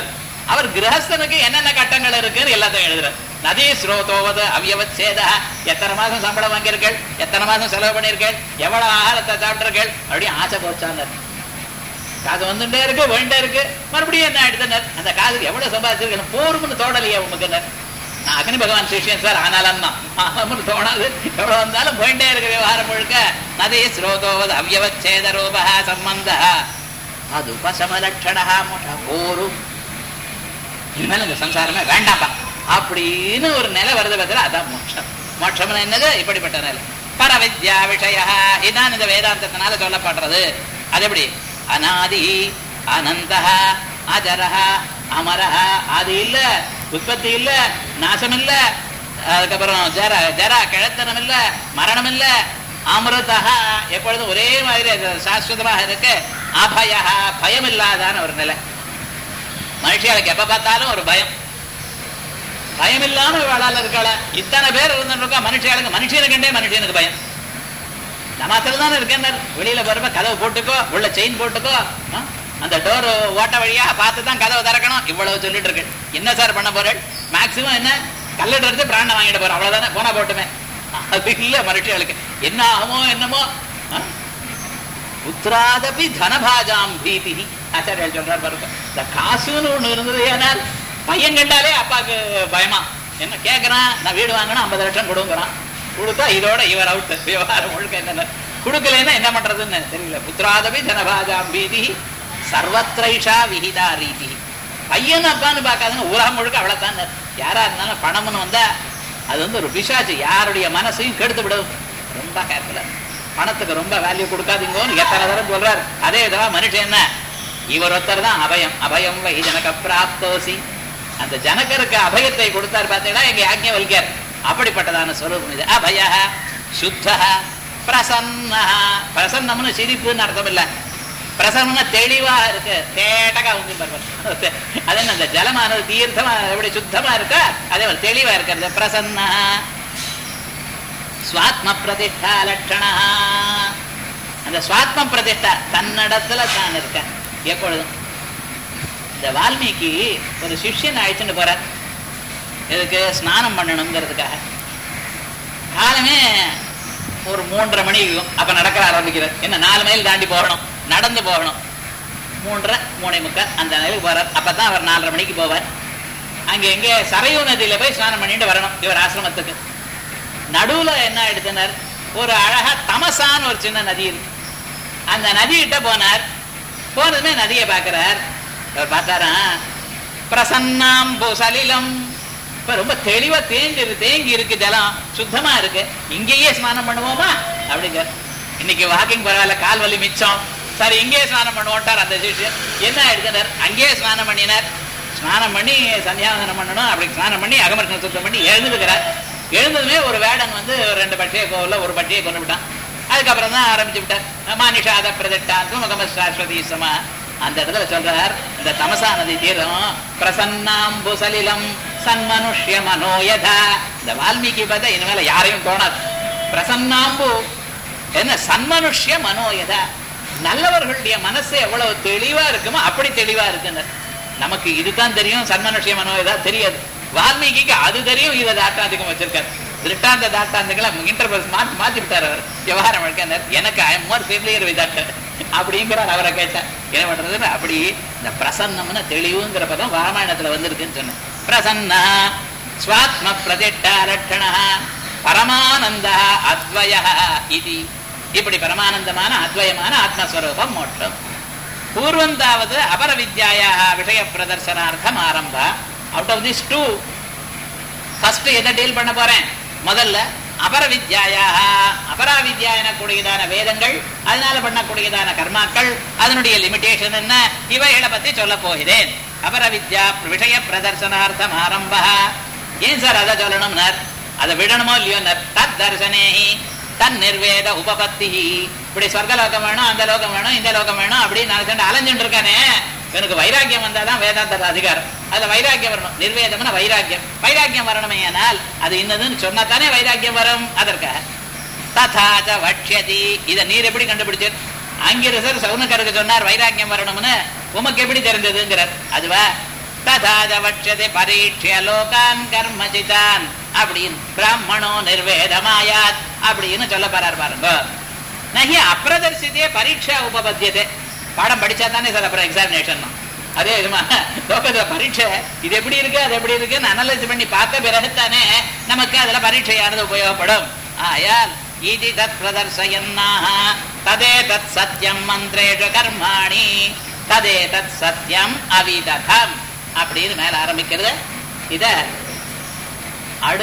அவர் கிரகஸ்தனுக்கு என்னென்ன கட்டங்கள் இருக்குன்னு எல்லாத்தையும் எழுதுறார் நதி ஸ்ரோதோவது அவ்யவச்சேத எத்தனை மாசம் சம்பளம் வாங்கியிருக்கள் எத்தனை மாசம் செலவு பண்ணியிருக்கள் எவ்வளவு ஆகாரத்தை சாப்பிட்டிருக்கள் அப்படியே ஆசை போச்சாங்க காது வந்துட்டே இருக்கு வேண்டே இருக்கு மறுபடியும் என்ன ஆயிடுதுனர் அந்த காதுக்கு எவ்வளவு சம்பாதிச்சிருக்கேன் போரும்னு தோடலையே உமக்கு நான் அக்னி பகவான் சிஷ்யன் சார் ஆனாலும் தான் தோணாது எவ்வளவு வந்தாலும் போயிட்டே இருக்கிற விவகாரம் முழுக்க நதி ஸ்ரோதோவது அவ்யவச்சேத ரூபா சம்பந்த அது உபசமலட்சணா மோஷ போரும் இனிமேல் இந்த சம்சாரமே வேண்டாம்ப்பா அப்படின்னு ஒரு நிலை வருது பதில் அதான் மோட்சம் மோட்சம் என்னது இப்படிப்பட்ட நிலை பரவித்யா விஷய இதான் இந்த வேதாந்தத்தினால சொல்லப்படுறது அது எப்படி அநாதி அனந்த அஜரஹ அமரஹ அது இல்ல உற்பத்தி இல்ல நாசம் இல்ல அதுக்கப்புறம் ஜர ஜரா கிழத்தனம் இல்ல மரணம் இல்ல அமிர்தா எப்பொழுதும் ஒரே மாதிரி அது சாஸ்வதமாக இருக்கு அபய பயம் இல்லாதான ஒரு நிலை மனுஷியாளுக்கு எப்ப பார்த்தாலும் ஒரு பயம் பயம் இல்லாம இவாளால இருக்காள இத்தனை பேர் இருந்துருக்கா மனுஷியாளுக்கு மனுஷனை கண்டே மனுஷனுக்கு பயம் நமாத்திரம் தானே இருக்கேன் வெளியில போறப்ப கதவை போட்டுக்கோ உள்ள செயின் போட்டுக்கோ ஆ? அந்த டோர் ஓட்ட வழியா பார்த்து தான் கதவை திறக்கணும் இவ்வளவு சொல்லிட்டு இருக்கு என்ன சார் பண்ண போறேன் மேக்சிமம் என்ன கல்லெட்டு எடுத்து பிராணம் வாங்கிட்டு போறோம் அவ்வளவுதானே போனா போட்டுமே அது இல்ல மனுஷியாளுக்கு என்ன ஆகுமோ என்னமோ ஆ? உத்ராதபி தனபாஜாம் பீதி ஆச்சாரியால் சொல்றார் பாருங்க இந்த காசுன்னு ஒண்ணு இருந்தது ஏனால் பையன் கண்டாலே அப்பாவுக்கு பயமா என்ன கேட்கறான் நான் வீடு வாங்கினா ஐம்பது லட்சம் கொடுங்கிறான் கொடுத்தா இதோட இவர் அவுட் விவகாரம் முழுக்க என்ன கொடுக்கலன்னா என்ன பண்றதுன்னு தெரியல புத்திராதபி தனபாஜாம் பீதி சர்வத்ரைஷா விகிதா ரீதி பையன் அப்பான்னு பார்க்காதுங்க உலகம் முழுக்க அவ்வளவுதான் யாரா இருந்தாலும் பணம்னு வந்தா அது வந்து ஒரு பிசாச்சு யாருடைய மனசையும் கெடுத்து விடும் ரொம்ப கேர்ஃபுல்லா பணத்துக்கு ரொம்ப வேல்யூ கொடுக்காதீங்கன்னு எத்தனை தரம் சொல்றாரு அதே விதமா மனுஷன் என்ன இவர் ஒருத்தர் தான் அபயம் அபயம் வை ஜனக பிராப்தோசி அந்த ஜனகருக்கு அபயத்தை கொடுத்தார் பார்த்தீங்கன்னா எங்க யாஜ்ஞவல்கர் அப்படிப்பட்டதான ஸ்வரூபம் இது அபய சுத்த பிரசன்ன பிரசன்னம்னு சிரிப்புன்னு அர்த்தம் இல்ல பிரசன்னா தெளிவா இருக்கு தேட்டகா வந்து பாருங்க. அது என்ன அந்த ஜலமானது தீர்த்தமா எப்படி சுத்தமா இருக்கா அதே மாதிரி தெளிவா இருக்கிறது பிரசன்னா சுவாத்ம பிரதிஷ்டா லட்சணா அந்த சுவாத்ம பிரதிஷ்டா தன்னிடத்துல தான் இருக்க எப்பொழுதும் இந்த வால்மீகி ஒரு சிஷ்யன் அழைச்சுட்டு போற இதுக்கு ஸ்நானம் பண்ணணுங்கிறதுக்காக காலமே ஒரு மூன்றரை மணி இருக்கும் அப்ப நடக்க ஆரம்பிக்கிறார் என்ன நாலு மைல் தாண்டி போகணும் நடந்து போகணும் மூன்றரை மூணை முக்கால் அந்த நிலைக்கு போறார் அப்பதான் அவர் நாலரை மணிக்கு போவார் அங்க எங்கே சரையூ நதியில போய் ஸ்நானம் பண்ணிட்டு வரணும் இவர் ஆசிரமத்துக்கு நடுவுல என்ன எடுத்தனர் ஒரு அழகா தமசான்னு ஒரு சின்ன நதி இருக்கு அந்த நதிகிட்ட போனார் போனதுமே நதியை பார்க்கிறார் அவர் பார்த்தாரா பிரசன்னாம்பு சலிலம் இப்ப ரொம்ப தெளிவா தேங்கி இருக்கு தேங்கி இருக்கு ஜலம் சுத்தமா இருக்கு இங்கேயே ஸ்நானம் பண்ணுவோமா அப்படிங்க இன்னைக்கு வாக்கிங் பரவாயில்ல கால் வலி மிச்சம் சரி இங்கேயே ஸ்நானம் பண்ணுவோன்ட்டார் அந்த சிஷ்யன் என்ன எடுத்தனர் அங்கேயே ஸ்நானம் பண்ணினார் ஸ்நானம் பண்ணி சந்தியாவந்தனம் பண்ணணும் அப்படி ஸ்நானம் பண்ணி அகமர்ஷணம் சுத்தம் பண்ணி எழுந்துக்கிறார் எழுந்ததுமே ஒரு வேடன் வந்து ஒரு ரெண்டு பட்டியை கோவில்ல ஒரு பட்டியை கொண்டு விட்டான் அதுக்கப்புறம் தான் ஆரம்பிச்சு விட்டார் மானிஷாத பிரதிஷ்டாந்தம் முகமஸ்வதி சமா அந்த இடத்துல சொல்றார் இந்த தமசா நதி தீரம் பிரசன்னாம்பு சலிலம் சன்மனுஷ்ய மனோயதா இந்த வால்மீகி பார்த்தா இனிமேல யாரையும் தோணாது பிரசன்னாம்பு என்ன சன்மனுஷ்ய மனோயதா நல்லவர்களுடைய மனசு எவ்வளவு தெளிவா இருக்குமோ அப்படி தெளிவா இருக்குன்னு நமக்கு இதுதான் தெரியும் சன்மனுஷ்ய மனோயதா தெரியாது வால்மீகிக்கு அது தெரியும் இதை தாட்டாந்திகம் வச்சிருக்காரு திருட்டாந்த தாட்டாந்திகளை இன்டர்வல்ஸ் மாத்தி மாத்தி விட்டார் அவர் விவகாரம் வழக்க எனக்கு I am more familiar with that அப்படிங்கிறார் அவரை கேட்டார் என்ன பண்றதுன்னு அப்படி இந்த பிரசன்னம்னு தெளிவுங்கிற பதம் ராமாயணத்துல வந்திருக்குன்னு சொன்னேன் பிரசன்னா ஸ்வாத்ம பிரதிஷ்டா லட்சணா பரமானந்தா அத்வய இது இப்படி பரமானந்தமான அத்வயமான ஆத்மஸ்வரூபம் மோட்சம் பூர்வந்தாவது அபர வித்யாயா விஷய பிரதர்சனார்த்தம் ஆரம்ப out of this to first எதை டீல் பண்ண போறேன் முதல்ல அபர வித்யாயா அபரா வித்யா எனக்கூடியதான வேதங்கள் அதனால பண்ணக்கூடியதான கர்மாக்கள் அதனுடைய லிமிடேஷன் என்ன இவைகளை பத்தி சொல்ல போகிறேன் அபர வித்யா விஷய பிரதர்சனார்த்தம் ஆரம்ப ஏன் சார் அதை சொல்லணும்னார் அதை விடணுமோ இல்லையோ தத் தர்சனேஹி தன் நிர்வேத உபபத்தி இப்படி சொர்க்கலோகம் வேணும் அந்த லோகம் வேணும் இந்த லோகம் வேணும் அப்படின்னு நான் அலைஞ்சுட்டு இருக்கானே எனக்கு வைராக்கியம் வந்தாதான் வேதாந்த அதிகாரம் அதுல வைராக்கியம் வரணும் நிர்வேதம்னா வைராக்கியம் வைராக்கியம் வரணுமே ஆனால் அது இன்னதுன்னு சொன்னா தானே வைராக்கியம் வரும் அதற்காக ததாச்ச வட்சதி இதை நீர் எப்படி கண்டுபிடிச்சது அங்கிரசர் சவுனக்கருக்கு சொன்னார் வைராக்கியம் வரணும்னு உமக்கு எப்படி தெரிஞ்சதுங்கிறார் அதுவா ததாத வட்சதே பரீட்சிய லோகான் கர்மஜிதான் அப்படின்னு பிராமணோ நிர்வேதமாயாத் அப்படின்னு சொல்ல போறார் பாருங்க நகி அப்பிரதர்சித்தே பரீட்சா உபபத்தியதே பாடம் படிச்சா தானே சார் அப்புறம் எக்ஸாமினேஷன் அதே விதமா லோகத்துல பரீட்சை இது எப்படி இருக்கு அது எப்படி இருக்குன்னு அனலைஸ் பண்ணி பார்த்த பிறகு தானே நமக்கு அதுல பரீட்சையானது உபயோகப்படும் ஆயால் இது தத் பிரதர்சயன்னாக ததே தத் சத்தியம் மந்திரேஷு கர்மாணி ததே தத் சத்தியம் அவிதகம் அப்படின்னு மேல ஆரம்பிக்கிறது இத அடுத்த